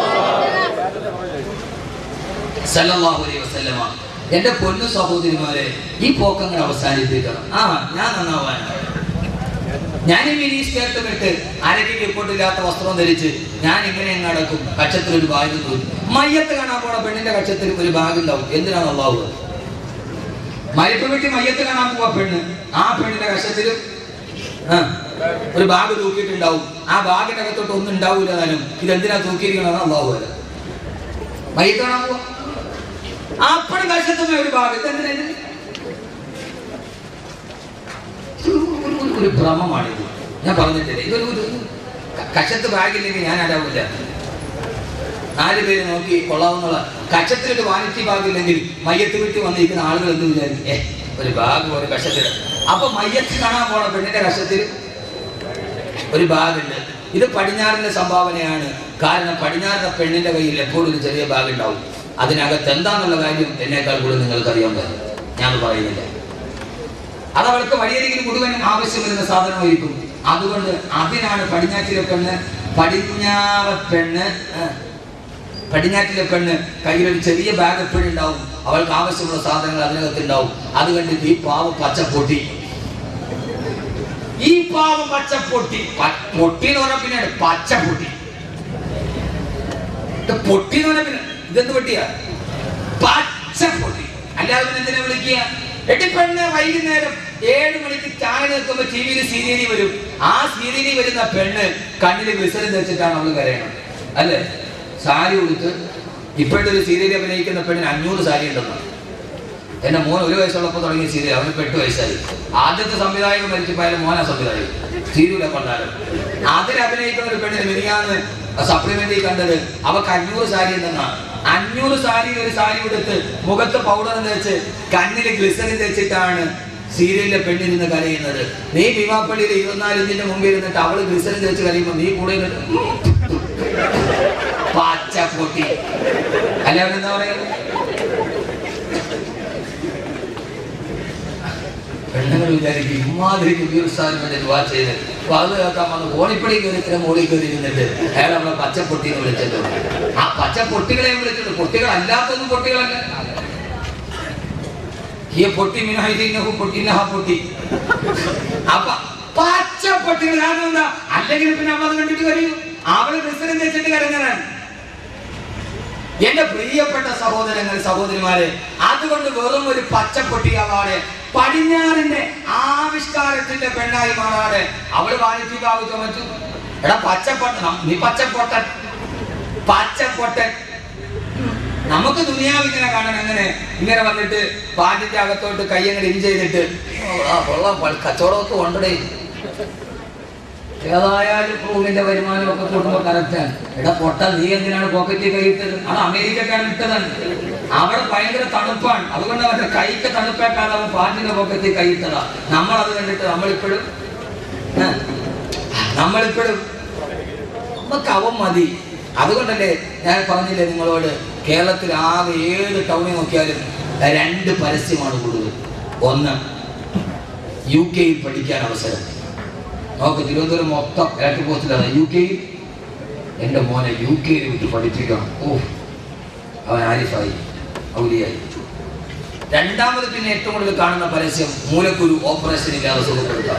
സല്ലല്ലാഹു അലൈഹി വസല്ലമ എന്റെ പൊന്നു സഹോദരിമാരെ ഈ പോക്കങ്ങൾ അവസാനിപ്പിക്കണം ആ ഞാൻ നന്നാവാനാണ് ഞാൻ ഈ മിനി സ്കേർട്ടും ഇട്ട് അരയ്ക്ക് റിപ്പോർട്ടില്ലാത്ത വസ്ത്രം ധരിച്ച് ഞാൻ ഇങ്ങനെ അങ്ങ് നടക്കും കക്ഷത്തിൽ ഒരു ബാഗ് തൂക്കി മയ്യത്ത് കാണാൻ പോണ പെണ്ണിന്റെ കക്ഷത്തിൽ ഒരു ബാഗ് ഉണ്ടാവും എന്തിനാണ് അള്ളാഹു മരിപ്പ് വീട്ടിൽ മയ്യത്ത് കാണാൻ പോവാ പെണ്ണ് ആ പെണ്ണിന്റെ കക്ഷത്തിൽ ആ, ഒരു ബാഗ് തൂക്കിയിട്ടുണ്ടാവും ആ ബാഗിന്റെ അകത്തോട്ട് ഒന്നും ഉണ്ടാവൂല താനും ഇതെന്തിനാ തൂക്കിയിരിക്കണമെന്ന് അള്ളാഹു വരെ മയ്യത്ത് കാണാൻ പോവാ അപ്പോഴും കക്ഷത്തുന്ന ഒരു ബാഗ് ഇതെന്തിനാ ഇത്? ഒരു- ഒരു- ഒരു- ഒരു ഭ്രമമാണിത് ഞാൻ പറഞ്ഞിട്ടില്ല ഇതൊരു ഒരു ക- കക്ഷത്ത് ബാഗില്ലെങ്കിൽ ഞാൻ അടാവില്ല നാല് പേര് നോക്കി കൊള്ളാവുന്നുള്ള കക്ഷത്തിലൊരു വാനിറ്റി ബാഗില്ലെങ്കിൽ മയ്യത്ത് വീട്ടിൽ വന്നിരിക്കുന്ന ആളുകൾ എന്ത് വിചാരിക്കും ഏ ഒരു ബാഗ് ഒരു കക്ഷത്തിൽ അപ്പൊ മയ്യത്ത് കാണാൻ പോണ പെണ്ണിന്റെ കക്ഷത്തിൽ ഒരു ബാഗുണ്ട് ഇത് പടിഞ്ഞാറിന്റെ സംഭാവനയാണ് കാരണം പടിഞ്ഞാറിന്റെ പെണ്ണിന്റെ കയ്യിൽ എപ്പോഴും ഒരു ചെറിയ ബാഗ് ഉണ്ടാവും അതിനകത്ത് എന്താന്നുള്ള കാര്യം എന്നേക്കാൾ കൂടുതൽ നിങ്ങൾക്ക് അറിയാൻ പറ്റും ഞാൻ പറയുന്നില്ല അത് അവൾക്ക് വഴിയരികിൽ മുഴുവനും ആവശ്യം വരുന്ന സാധനമായിരിക്കും അതുകൊണ്ട് അതിനാണ് പടിഞ്ഞാറ്റിലെ പെണ്ണ് പടിഞ്ഞാവ പെണ്ണ് ആ, പടിഞ്ഞാറ്റിലെ പെണ്ണ് കയ്യിലൊരു ചെറിയ ബാഗ് എപ്പോഴും ഉണ്ടാവും അവൾക്ക് ആവശ്യമുള്ള സാധനങ്ങൾ അതിനകത്ത് ഉണ്ടാവും അത് കണ്ടിട്ട് ഈ പാവ പച്ച പൊട്ടി ഈ പാവം പച്ച പൊട്ടി പ- പൊട്ടി എന്ന് പറഞ്ഞാൽ പിന്നെ പച്ച പൊട്ടി ഇത് പൊട്ടി എന്ന് പറഞ്ഞാൽ പിന്നെ ഇതെന്ത് പൊട്ടിയാ പച്ച പൊട്ടി അല്ലാതെ പിന്നെ എന്തിനാ വിളിക്കുക എട്ടി പെണ്ണ് വൈകുന്നേരം ഏഴ് മണിക്ക് ചായ നിൽക്കുമ്പോ ടി വിയിൽ സീരിയലി വരും ആ സീരിയലി വരുന്ന പെണ്ണ് കണ്ണിൽ വിസരം വെച്ചിട്ടാണ് അവള് കരയണം അല്ലേ സാരി ഉടുത്ത് ഇപ്പോഴത്തെ ഒരു സീരിയൽ അഭിനയിക്കുന്ന പെണ്ണിന് അഞ്ഞൂറ് സാരി ഉണ്ടെന്ന് എന്റെ മോൻ ഒരു വയസ്സുള്ളപ്പോൾ തുടങ്ങിയ സീരിയൽ അവന് ഇപ്പൊ എട്ട് വയസ്സായി ആദ്യത്തെ സംവിധായകൻ മരിച്ചപ്പോൾ അയാൾ മോനാ സംവിധായകൻ സീരിയലെ കൊണ്ടാലും അതിൽ അഭിനയിക്കുന്ന ഒരു പെണ്ണിന് മിനിയാന്ന് സപ്ലിമെന്റിൽ കണ്ടത് അവക്ക് അഞ്ഞൂറ് സാരി ഉണ്ടെന്നാണ് അഞ്ഞൂറ് സാരി ഒരു സാരി എടുത്ത് മുഖത്ത് പൗഡർ തേച്ച് കണ്ണിൽ ഗ്ലിസറിൻ തേച്ചിട്ടാണ് സീരിയലിലെ പെണ്ണിരുന്ന് കരയുന്നത് നീ ഭീമാപ്പള്ളിയിൽ ഇരുപത്തിനാല് ഇഞ്ചിന്റെ മുമ്പിൽ ഇരുന്നിട്ട് അവള് ഗ്ലിസറിൻ തേച്ച് കരയുമ്പോൾ നീ കൂടെ ഇരുന്നിട്ട് പച്ച പൊട്ടി അല്ല എന്താ പറയുക പെണ്ണുങ്ങൾ വിചാരിക്കും ഇമാതിരി കുബീർസ്ഥാനം വേണ്ടി ദുവാ ചെയ്ത് അപ്പൊ അത് കേൾക്കാൻ വന്ന് കോണിപ്പടി കയറി ഇത്ര മോളിൽ കയറി ഇരുന്നിട്ട് അയാൾ നമ്മളെ പച്ചപ്പൊട്ടി എന്ന് വിളിച്ചിട്ടുണ്ട് ആ പച്ചപ്പൊട്ടികളെ വിളിച്ചിട്ടുണ്ട് പൊട്ടികളല്ലാത്തൊന്നും പൊട്ടികളല്ല ഈ പൊട്ടി മിനഹു പൊട്ടി ഇന്നഹ പൊട്ടി അപ്പൊ പച്ച പൊട്ടികൾ കാരണം എന്താ അല്ലെങ്കിൽ പിന്നെ അവൾ അത് കണ്ടിട്ട് കരയും അവള് ക്രിസ്ത്യൻ വെച്ചിട്ട് കരഞ്ഞതാണ് എന്റെ പ്രിയപ്പെട്ട സഹോദരങ്ങൾ സഹോദരിമാരെ അതുകൊണ്ട് വെറും ഒരു പച്ചപ്പൊട്ടിയാവാതെ പടിഞ്ഞാറിന്റെ ആവിഷ്കാരത്തിന്റെ പെണ്ണായി മാറാതെ അവള് വാണിജ്യകാവ് ചുമച്ചു എടാ പച്ചപ്പൊട്ട നീ പച്ചപ്പൊട്ടൻ പച്ചപ്പൊട്ടൻ നമുക്ക് ദുനിയാവിങ്ങനെ കാണാൻ അങ്ങനെ ഇങ്ങനെ വന്നിട്ട് പാട്ടിന്റെ അകത്തോട്ട് കൈ അങ്ങനെ ഇൻ ചെയ്തിട്ട് ഓ, ആ കൊള്ളാം പൾ- കച്ചവടമൊക്കെ കൊണ്ടടേ ഏതായാലും റൂമിന്റെ വരുമാനമൊക്കെ കൂടുമ്പോൾ കറക്റ്റാണ് എടാ പൊട്ട നീ എന്തിനാണ് പോക്കറ്റിൽ കൈയിട്ടത് അത് അമേരിക്കക്കാണ് ഇട്ടതാണ് അവിടെ ഭയങ്കര തണുപ്പാണ് അതുകൊണ്ട് അവന്റെ കൈക്ക് തണുപ്പേക്കാതെ അവൻ പാട്ടിന്റെ പോക്കറ്റിൽ കൈയിട്ടതാ നമ്മൾ അത് കണ്ടിട്ട് നമ്മളിപ്പോഴും ഏ, നമ്മളിപ്പോഴും നമുക്ക് അവൻ മതി അതുകൊണ്ടല്ലേ ഞാൻ പറഞ്ഞില്ലേ നിങ്ങളോട് കേരളത്തിൽ ആകെ ഏത് ടൗണിൽ നോക്കിയാലും രണ്ട് പരസ്യമാണ് കൂടുതൽ ഒന്ന് യു കെയിൽ പഠിക്കാൻ അവസരം നോക്ക് തിരുവനന്തപുരം മൊത്തം ഇലക്ട്രിക് പോസ്റ്റിലാണ് യു കെയിൽ എൻ്റെ മോനെ യു കെയിൽ വിട്ട് പഠിപ്പിക്കണം ഓ അവൻ ആരിഫായി ഔലിയായി രണ്ടാമത് പിന്നെ ഏറ്റവും കൂടുതൽ കാണുന്ന പരസ്യം മൂലക്കുരു ഓപ്പറേഷൻ ഇല്ലാതെ സുഖപ്പെടുത്താം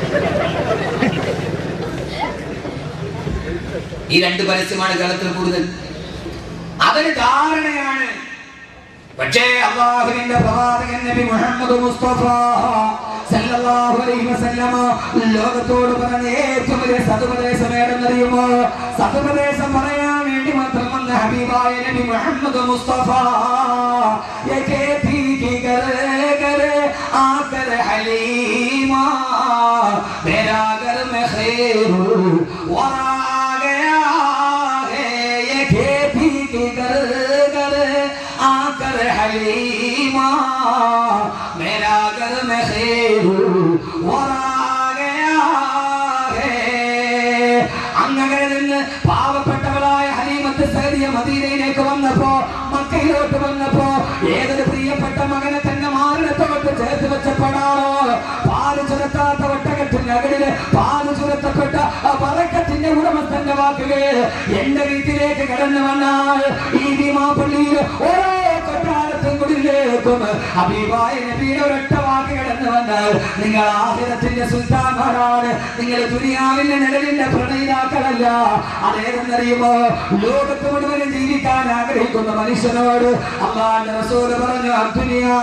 ഈ രണ്ട് പരസ്യമാണ് കേരളത്തിൽ കൂടുതൽ അതൊരു ധാരണയാണ് പക്ഷേ അള്ളാഹുവിന്റെ പ്രവാചകൻ നബി മുഹമ്മദ് മുസ്തഫ സല്ലല്ലാഹു അലൈഹി വസല്ലമ ലോകത്തോട് പറഞ്ഞ ഏറ്റവും വലിയ സതുപദേശം ഏതെന്നറിയുമോ സതുപദേശം പറയാൻ വേണ്ടി മാത്രം വന്ന ഹബീബായ നബി മുഹമ്മദ് മുസ്തഫ ये खेती की करे करे आकर हलीमा मेरा घर में खैर वरा गया है ये खेती की घर घर आकर हलीमा मेरा घर में खैर वरा गया है അങ്ങനെ നിന്ന് പാവപ്പെട്ടവളായ ഹലീമത്ത് സേദിയ മദീനയിലേക്ക് വന്നപ്പോ മക്കയിലോട്ട് വന്നപ്പോ ഏതൊരു പ്രിയപ്പെട്ട മകനെ തന്നെ മാറിടത്തോട്ട് ചേർത്ത് വെച്ചപ്പെടാണോ പാല് ചുരത്താത്ത ഒട്ടകത്തിന്റെ അകലില് പാല് ചുരത്തപ്പെട്ട ആ പറക്കത്തിന്റെ ഉടമസ്ഥന്റെ വാക്കുകൾ എന്റെ വീട്ടിലേക്ക് കടന്നു വന്നാൽ ഈ ഭീമാപ്പള്ളിയിൽ ഓരോ കൊട്ടാരത്തും കുടിലേക്കും അബീബായ നബിയുടെ ഒരൊറ്റ വാക്ക് കടന്നു വന്നാൽ നിങ്ങൾ ആഹിരത്തിന്റെ സുൽത്താൻമാരാണ് നിങ്ങൾ ദുനിയാവിന്റെ നിഴലിന്റെ പ്രണയിതാക്കളല്ല അതേതെന്നറിയുമോ ലോകത്ത് മുഴുവനും ജീവിക്കാൻ ആഗ്രഹിക്കുന്ന മനുഷ്യനോട് അള്ളാന്റെ റസൂല് പറഞ്ഞു അദ്ദുനിയാ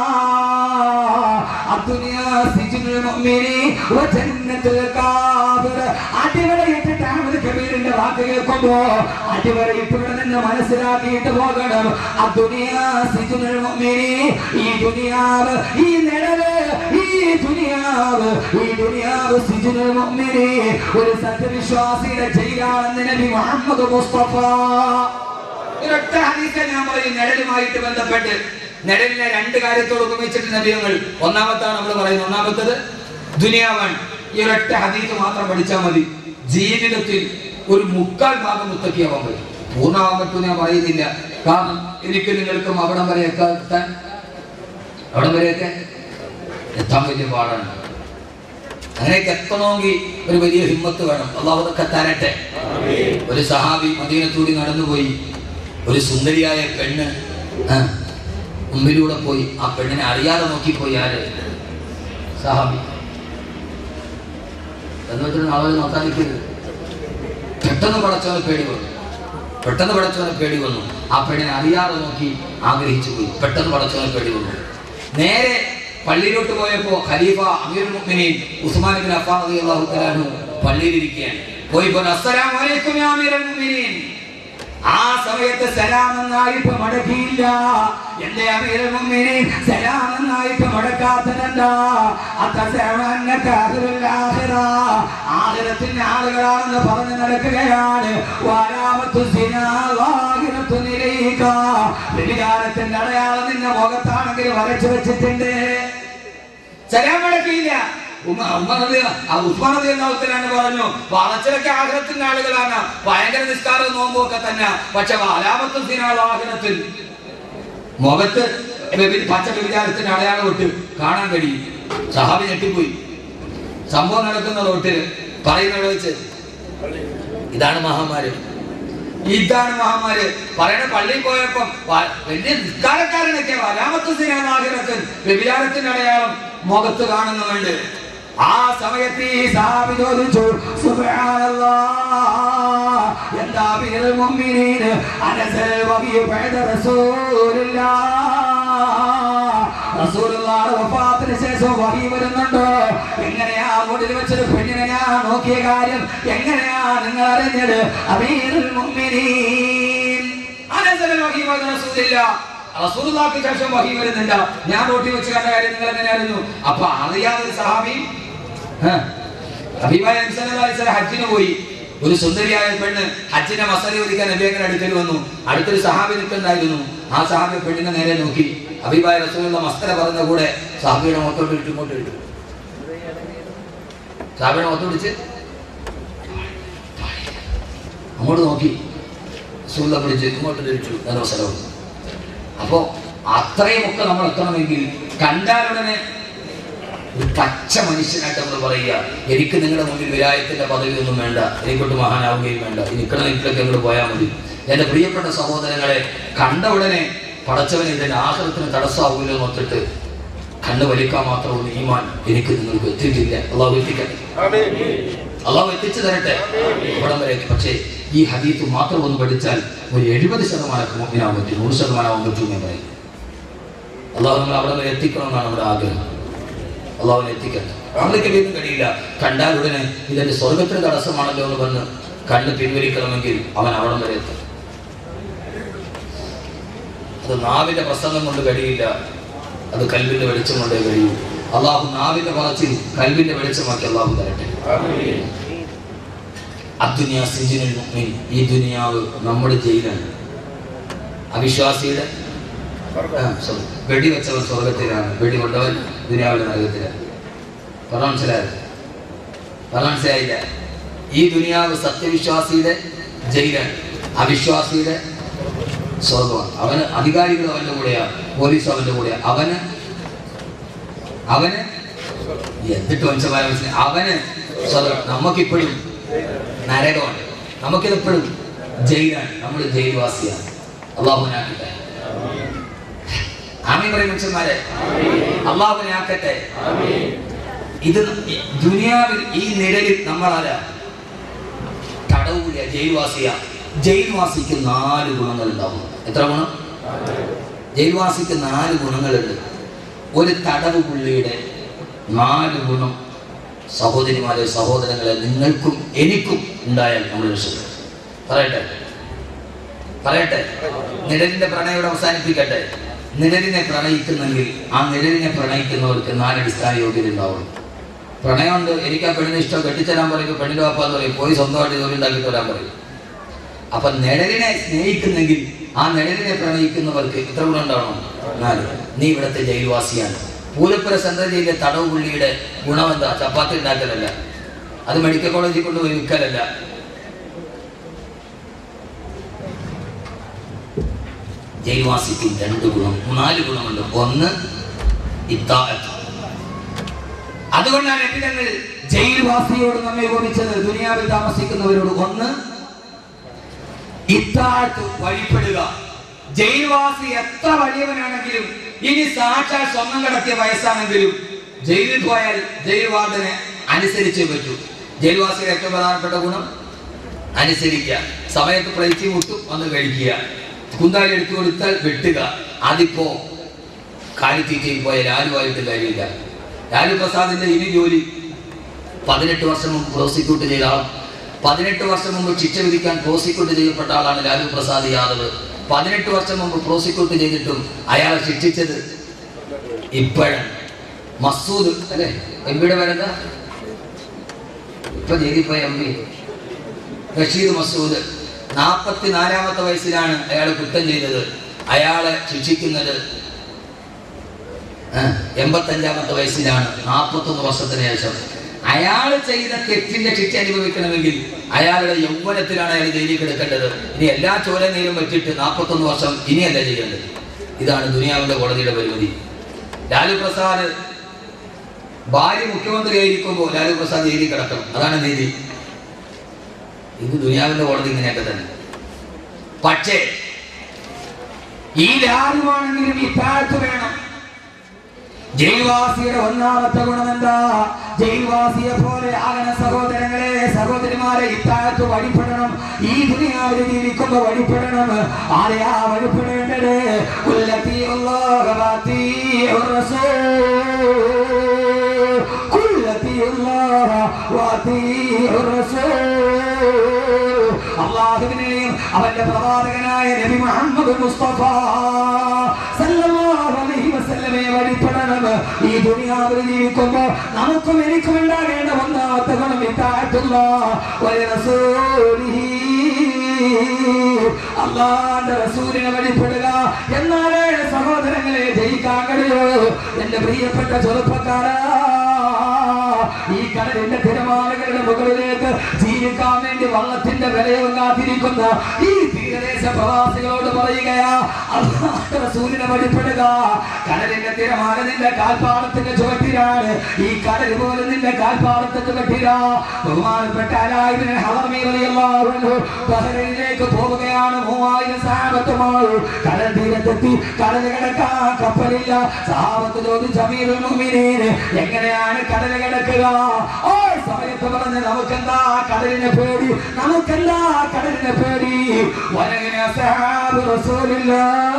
അദ്ദുനിയാ സിജ്നുൽ മുഅ്മിനി വജന്നത്തുൽ കാഫിർ അടിവരയിട്ടിട്ട് അഹ്മദ് കബീറിന്റെ വാക്ക് കേൾക്കുമ്പോ അടിവരയിട്ട് ഇവിടെ നിന്ന് മനസ്സിലാക്കിയിട്ട് പോകണം അദ്ദുനിയാ സിജ്നുൽ മുഅ്മിനി ഈ ദുനിയാവ് ഈ നിഴല് ഈ ദുനിയാവ് ഈ ദുനിയാവ് സിജ്നുൽ മുഅ്മിനി ഒരു സത്യവിശ്വാസിയുടെ ജയിലാണെന്ന് നബി മുഹമ്മദ് മുസ്തഫ ഒരൊറ്റ ഹദീസ് ഞാൻ പറയും നിഴലുമായിട്ട് ബന്ധപ്പെട്ട് നിഴലിനെ രണ്ട് കാര്യത്തോട് ഉപമിച്ചിട്ട് നബിയങ്ങൾ ഒന്നാമത്താണ് നമ്മൾ പറയുന്നത് ഒന്നാമത്തത് ദുനിയാവാണ് ഈ ഒരൊറ്റ ഹദീസ് മാത്രം പഠിച്ചാൽ മതി ജീവിതത്തിൽ ഒരു മുക്കാൽ ഭാഗം മുത്തക്കിയാവാൻ പറ്റും പൂർണ്ണമാവാൻ പറ്റും ഞാൻ പറയുന്നില്ല കാരണം എനിക്ക് നിങ്ങൾക്കും അവിടം വരെയൊക്കെ എത്താൻ അവിടം വരെയൊക്കെ എത്താൻ വലിയ പാടാണ് അങ്ങനെയൊക്കെ എത്തണമെങ്കിൽ ഒരു വലിയ ഹിമ്മത്ത് വേണം അള്ളാഹു അതൊക്കെ തരട്ടെ ഒരു സഹാബി മദീനത്തൂടി നടന്നുപോയി ഒരു സുന്ദരിയായ പെണ്ണ് ആ, മുമ്പിലൂടെ പോയി ആ പെണ്ണിനെ അറിയാതെ നോക്കിപ്പോയി ആര് സഹാബി എന്ന് വെച്ചിട്ട് ആളുകൾ നോക്കാൻ നിൽക്കരുത് പെട്ടെന്ന് പടച്ചവനെ പേടി വന്നു പെട്ടെന്ന് പടച്ചവനെ പേടി വന്നു ആ പെണ്ണിനെ അറിയാതെ നോക്കി ആഗ്രഹിച്ചു പോയി പെട്ടെന്ന് പടച്ചവനെ പേടി വന്നു നേരെ പള്ളിയിലോട്ട് പോയപ്പോ ഖലീഫ അമീർ മുഅ്മിനീൻ ഉസ്മാൻ ബിൻ അഫ്ഫാൻ റളിയല്ലാഹു തആല അൻഹു പള്ളിയിലിരിക്കുകയാണ് പോയി പറഞ്ഞു അസ്സലാമു അലൈക്കും യാ അമീറൽ മുഅ്മിനീൻ ആ സമയത്ത് സലാം എന്നായിട്ട് മടക്കിയില്ല എന്റെ അമീറൽ മുഅ്മിനീൻ സലാം എന്നായിട്ട് മടക്കാത്തതെന്താ അത്തസഅന്നക അഹ്ലുൽ ആഖിറ ആഖിറത്തിന്റെ ആളുകളാണെന്ന് പറഞ്ഞു നടക്കുകയാണ് വലാമത്തു സിനാ വാഹിറത്തു നിലയിക വ്യഭിചാരത്തിന്റെ അടയാളം നിന്റെ മുഖത്താണെങ്കിൽ വരച്ചു വെച്ചിട്ടുണ്ട് സലാം മടക്കിയില്ല ഉമ്മ ഉമ്മ റളിയ- ആ ഉസ്മാൻ റളിയല്ലാഹുത്തലാണ് പറഞ്ഞു വളച്ചിലൊക്കെ ആഗ്രഹത്തിന്റെ ആളുകളാണ് ഭയങ്കര നിസ്കാരവും നോമ്പും ഒക്കെ തന്നെ പക്ഷെ അലാമത്തും ആഗ്രഹത്തിൽ മുഖത്ത് വ്യഭി- പച്ച വ്യഭിചാരത്തിന്റെ അടയാളം ഇട്ട് കാണാൻ കഴിയും സഹാബി ഞെട്ടിപ്പോയി സംഭവം നടക്കുന്ന റോട്ടിൽ പറയുന്നത് വെച്ച് ഇതാണ് മഹാമാര് ഇതാണ് മഹാമാര് പറയണ പള്ളിയിൽ പോയപ്പോ വ- വലിയ നിസ്കാരക്കാരനൊക്കെ വരാമത്ത് സിനാഗ്രഹത്തിൽ വ്യഭിചാരത്തിന്റെ അടയാളം മുഖത്ത് കാണുന്നുണ്ട് ആ സമയത്ത് ഈ സഹാബി ചോദിച്ചു സുബ്ഹാനല്ലാഹ് എന്താ എന്താ അമീറുൽ മുഅ്മിനീൻ അനസൽ വഹിയ ബഅദ റസൂലില്ലാഹ് റസൂലുള്ളാഹിയുടെ വഫാത്തിന് ശേഷം വഹി വരുന്നുണ്ടോ എങ്ങനെയാ മുടിൽ വെച്ചൊരു പെണ്ണിനെ ഞാൻ നോക്കിയ കാര്യം എങ്ങനെയാ നിങ്ങൾ അറിഞ്ഞത് അമീറുൽ മുഅ്മിനീൻ അനസൽ വഹി ബഅദ റസൂലില്ലാഹ് റസൂലുള്ളാഹിക്ക് ശേഷം വഹി വരുന്നില്ല ഞാൻ റോട്ടി വെച്ച് കണ്ട കാര്യം നിങ്ങൾ എങ്ങനെ അറിഞ്ഞു അപ്പൊ അറിയാതെ ഒരു സഹാബി അഭിമായ ഹജ്ജിന് പോയി ഒരു സുന്ദരിയായ പെണ്ണ് ഹജ്ജിന്റെ മസാല ഒരിക്കാൻ നബിയങ്ങനെ അടുക്കൽ വന്നു അടുത്തൊരു സഹാബി നിൽക്കുന്നുണ്ടായിരുന്നു ആ സഹാബി പെണ്ണിനെ നേരെ നോക്കി അഭിമായ റസൂലുള്ള മസ്തല പറഞ്ഞ കൂടെ സഹാബിയുടെ മൊത്തോട്ട് ഇട്ട് ഇങ്ങോട്ട് ഇട്ടു സഹാബിയുടെ മൊത്തം പിടിച്ച് അങ്ങോട്ട് നോക്കി റസൂലുള്ള പിടിച്ച് ഇങ്ങോട്ട് ഇട്ടു നല്ല സ്ഥലവും അപ്പോ അത്രയുമൊക്കെ നമ്മൾ എത്തണമെങ്കിൽ കണ്ടാലുടനെ ഒരു പച്ച മനുഷ്യനായിട്ട് നമ്മൾ പറയുക എനിക്ക് നിങ്ങളുടെ മുന്നിൽ വിലായത്തിന്റെ പദവി ഒന്നും വേണ്ട എനിക്കൊട്ട് മഹാനാവുകയും വേണ്ട നിൽക്കണ നിൽക്കൊക്കെ അങ്ങോട്ട് പോയാൽ മതി എന്റെ പ്രിയപ്പെട്ട സഹോദരങ്ങളെ കണ്ട ഉടനെ പടച്ചവൻ ഇതിന്റെ ആഹൃതത്തിന് തടസ്സമാവില്ല എന്നൊത്തിട്ട് കണ്ണ് വലിക്കാൻ മാത്രമുള്ള ഈമാൻ എനിക്ക് നിങ്ങൾക്ക് എത്തിയിട്ടില്ല അള്ളാഹു എത്തിക്കട്ടെ അള്ളാഹു എത്തിച്ചു തരട്ടെ ഇവിടം വരെ എത്തി. പക്ഷേ ഈ ഹദീത്ത് മാത്രം ഒന്ന് പഠിച്ചാൽ ഒരു എഴുപത് ശതമാനം മുമ്പിനാൻ പറ്റും നൂറ് ശതമാനം പറ്റും ഞാൻ പറയും അള്ളാഹു നമ്മൾ അവിടെ വരെ എത്തിക്കണമെന്നാണ് നമ്മുടെ ആഗ്രഹം അള്ളാഹുവിനെ എത്തിക്കട്ടെ നമ്മൾക്ക് വീണ്ടും കഴിയില്ല കണ്ടാൽ ഉടനെ ഇതെന്റെ സ്വർഗത്തിന് തടസ്സമാണല്ലോ എന്ന് പറഞ്ഞ് കണ്ണ് പിൻവലിക്കണമെങ്കിൽ അവൻ അവിടം വരെ എത്തും അത് നാവിന്റെ പ്രസംഗം കൊണ്ട് കഴിയില്ല അത് കൽവിന്റെ വെളിച്ചം കൊണ്ടേ കഴിയൂ അള്ളാഹു നാവിന്റെ പറച്ചിൽ കൽവിന്റെ വെളിച്ചമാക്കി അള്ളാഹു തരട്ടെ അദ്ദുനിയ സിജിനുൽ മുഅ്മിൻ ഈ ദുനിയാവ് നമ്മുടെ ജയിലാണ് അവിശ്വാസിയുടെ ആ, sorry. വെടി വെച്ചവൻ സ്വർഗത്തിലാണ് വെടി കൊണ്ടവൻ ദുനിയാവിലെ നരകത്തിലാണ് പറഞ്ഞ മനസ്സിലായത് പറഞ്ഞ മനസ്സിലായില്ല ഈ ദുനിയാവ് സത്യവിശ്വാസിയുടെ ജയിലാണ് അവിശ്വാസിയുടെ സ്വർഗമാണ് അവന് അധികാരികൾ അവന്റെ കൂടെയാ പോലീസ് അവന്റെ കൂടെയാ അവന് അവന് എന്തിട്ട് മനുഷ്യന്മാരെ മനസ്സിലായി അവന് സ്വർഗം നമുക്കിപ്പോഴും നരകമാണ് നമുക്കിതെപ്പോഴും ജയിലാണ് നമ്മൾ ജയിൽവാസിയാണ് അള്ളാഹുനാക്കിട്ടെ ആമീൻ പറയും മനുഷ്യന്മാരെ അള്ളാഹുവിനെ ആക്കട്ടെ ഇത് ഈ ദുനിയാവിൽ ഈ നിഴലിൽ നമ്മളാരാ തടവൂല ജയിൽവാസിയ ജയിൽവാസിക്ക് നാല് ഗുണങ്ങൾ ഉണ്ടാവും എത്ര ഗുണം ജയിൽവാസിക്ക് നാല് ഗുണങ്ങളുണ്ട് ഒരു തടവ് പുള്ളിയുടെ നാല് ഗുണം സഹോദരിമാരെ സഹോദരങ്ങളെ നിങ്ങൾക്കും എനിക്കും ഉണ്ടായാൽ നമ്മൾ രക്ഷപ്പെടും പറയട്ടെ പറയട്ടെ നിഴലിന്റെ പ്രണയോട് അവസാനിപ്പിക്കട്ടെ നിഴലിനെ പ്രണയിക്കുന്നെങ്കിൽ ആ നിഴലിനെ പ്രണയിക്കുന്നവർക്ക് നാലടിസ്ഥാന യോഗ്യത ഉണ്ടാവും പ്രണയമുണ്ട് എനിക്ക് ആ പെണ്ണിനെ ഇഷ്ടം കെട്ടിച്ചേരാൻ പറയും പെണ്ണിന്റെ വാപ്പാന്ന് പറയും പോയി സ്വന്തമായിട്ട് ജോലി ഉണ്ടാക്കിയിട്ട് വരാൻ പറയും അപ്പൊ നിഴലിനെ സ്നേഹിക്കുന്നെങ്കിൽ ആ നിഴലിനെ പ്രണയിക്കുന്നവർക്ക് ഇത്ര ഗുണം ഉണ്ടാവണം നാല് നീ ഇവിടുത്തെ ജയിൽവാസിയാണ് പൂലപ്പുര സെൻട്രൽ ജയിലിലെ തടവ് പുള്ളിയുടെ ഗുണം എന്താ ചപ്പാത്തി ഉണ്ടാക്കലല്ല അത് മെഡിക്കൽ കോളേജിൽ കൊണ്ടുപോയി വിൽക്കലല്ല ജയിൽവാസിക്ക് രണ്ട് ഗുണം നാല് ഗുണമുണ്ട് ഒന്ന് ഇത്താഅത്ത് അതുകൊണ്ടാണ് എപ്പിതങ്ങൾ ജയിൽവാസിയോട് നമ്മെ ഉപമിച്ചത് ദുനിയാവിൽ താമസിക്കുന്നവരോട് ഒന്ന് ഇത്താഴത്ത് വഴിപ്പെടുക ജയിൽവാസി എത്ര വലിയവനാണെങ്കിലും ഇനി സാക്ഷാൽ സ്വന്തം കടത്തിയ വയസ്സാണെങ്കിലും ജയിലിൽ പോയാൽ ജയിൽ വാർഡനെ അനുസരിച്ചേ പറ്റൂ ജയിൽവാസിയുടെ ഏറ്റവും പ്രധാനപ്പെട്ട ഗുണം അനുസരിക്കുക സമയത്ത് പ്ലേറ്റ് മുട്ടും വന്ന് കഴിക്കുക കുന്താലി എടുത്തു കൊടുത്താൽ വെട്ടുക അതിപ്പോ കാലിത്തീറ്റയിൽ പോയ ലാലുവായിട്ട് കാര്യമില്ല ലാലു പ്രസാദിന്റെ ഇനി ജോലി പതിനെട്ട് വർഷം മുമ്പ് പ്രോസിക്യൂട്ട് ചെയ്ത ആൾ പതിനെട്ട് വർഷം മുമ്പ് ശിക്ഷ വിധിക്കാൻ പ്രോസിക്യൂട്ട് ചെയ്യപ്പെട്ട ആളാണ് ലാലു പ്രസാദ് യാദവ് പതിനെട്ട് വർഷം മുമ്പ് പ്രോസിക്യൂട്ട് ചെയ്തിട്ടും അയാളെ ശിക്ഷിച്ചത് ഇപ്പോഴാണ് മസൂദ് അല്ലെ എം പിയുടെ പേരെന്താ ഇപ്പൊ ജയിലിൽ പോയ എം പി റഷീദ് മസൂദ് നാൽപ്പത്തി നാലാമത്തെ വയസ്സിലാണ് അയാൾ കുറ്റം ചെയ്തത് അയാളെ ശിക്ഷിക്കുന്നത് ആ, എൺപത്തഞ്ചാമത്തെ വയസ്സിലാണ് നാൽപ്പത്തൊന്ന് വർഷത്തിന് ശേഷം അയാൾ ചെയ്ത തെറ്റിന്റെ ശിക്ഷ അനുഭവിക്കണമെങ്കിൽ അയാളുടെ യൗവനത്തിലാണ് അയാൾ ജയിലിൽ കിടക്കേണ്ടത് ഇനി എല്ലാ ചോര നീരും വെച്ചിട്ട് നാൽപ്പത്തൊന്ന് വർഷം ഇനിയല്ല ചെയ്യേണ്ടത് ഇതാണ് ദുനിയാവിന്റെ കോടതിയുടെ പരിമിതി ലാലു പ്രസാദ് ഭാര്യ മുഖ്യമന്ത്രിയായിരിക്കുമ്പോൾ ലാലു പ്രസാദ് ജയിലിൽ കിടക്കണം അതാണ് നീതി ഇത് ദുനിയാവിന്റെ കോടതി ഇങ്ങനെയൊക്കെ തന്നെ പക്ഷേ ഈ ലാലുവാണെങ്കിലും ഈ താഴ്ത്തു വേണം ജയിൽവാസിയുടെ ഒന്നാമത്തെ ഗുണം എന്താ ജയിൽവാസിയെ പോലെ ആകണ സഹോദരങ്ങളെ സഹോദരിമാരെ ഇത്താഴത്ത് വഴിപ്പെടണം ഈ ദുനിയാവിൽ ജീവിക്കുമ്പോ വഴിപ്പെടണം ആരെയാ വഴിപ്പെടേണ്ടത് ഉല്ലത്തി അല്ലാഹ വാത്തി കുല്ലത്തി അല്ലാഹ വാത്തി അള്ളാഹുവിനെയും അവന്റെ പ്രവാചകനായ നബി മുഹമ്മദ് മുസ്തഫ സല്ലല്ലാഹു അലൈഹി വസല്ലമയെ വഴിപ്പെടണം ഈ ദുനിയാവിൽ ജീവിക്കുമ്പോ നമുക്കും എനിക്കും ഉണ്ടാകേണ്ട ഒന്നാമത്തെ ഗുണം ഇത്താഴത്തുള്ള അള്ളാന്റെ റസൂലിനെ വഴിപ്പെടുക എന്നാലേ സഹോദരങ്ങളെ ജയിക്കാൻ കഴിയൂ എന്റെ പ്രിയപ്പെട്ട ചെറുപ്പക്കാരാ ഈ കടലിന്റെ തിരമാലകളുടെ മുകളിലേക്ക് ജീവിക്കാൻ വേണ്ടി വള്ളത്തിന്റെ വിലയും കാത്തിരിക്കുന്ന ഈ തീരദേശ പ്രവാസികളോട് പറയുകയാ അള്ളാഹുവിന്റെ റസൂലിനെ വഴിപ്പെടുക കടലിന്റെ തിരമാല നിന്റെ കാൽപ്പാടത്തിന്റെ ചുവട്ടിലാണ് ഈ കടൽ പോലും നിന്റെ കാൽപ്പാടത്തെ ചുവട്ടിലാ ബഹുമാനപ്പെട്ട അലായിബിന് ഹറമി റളിയല്ലാഹു അൻഹു ബഹ്റൈനിലേക്ക് പോവുകയാണ് മൂവായിരം സഹാബത്തുമായി കടൽ തീരത്തെത്തി കടൽ കിടക്കാൻ കപ്പലില്ല സഹാബത്ത് ചോദിച്ചു അമീറുൽ മുഅ്മിനീൻ എങ്ങനെയാണ് കടൽ കിടക്കുക ഓ സമയത്ത് പറഞ്ഞ് നമുക്കെന്താ കടലിനെ പേടി നമുക്കെന്താ കടലിനെ പേടി വലകിന സഹാബ് റസൂലില്ല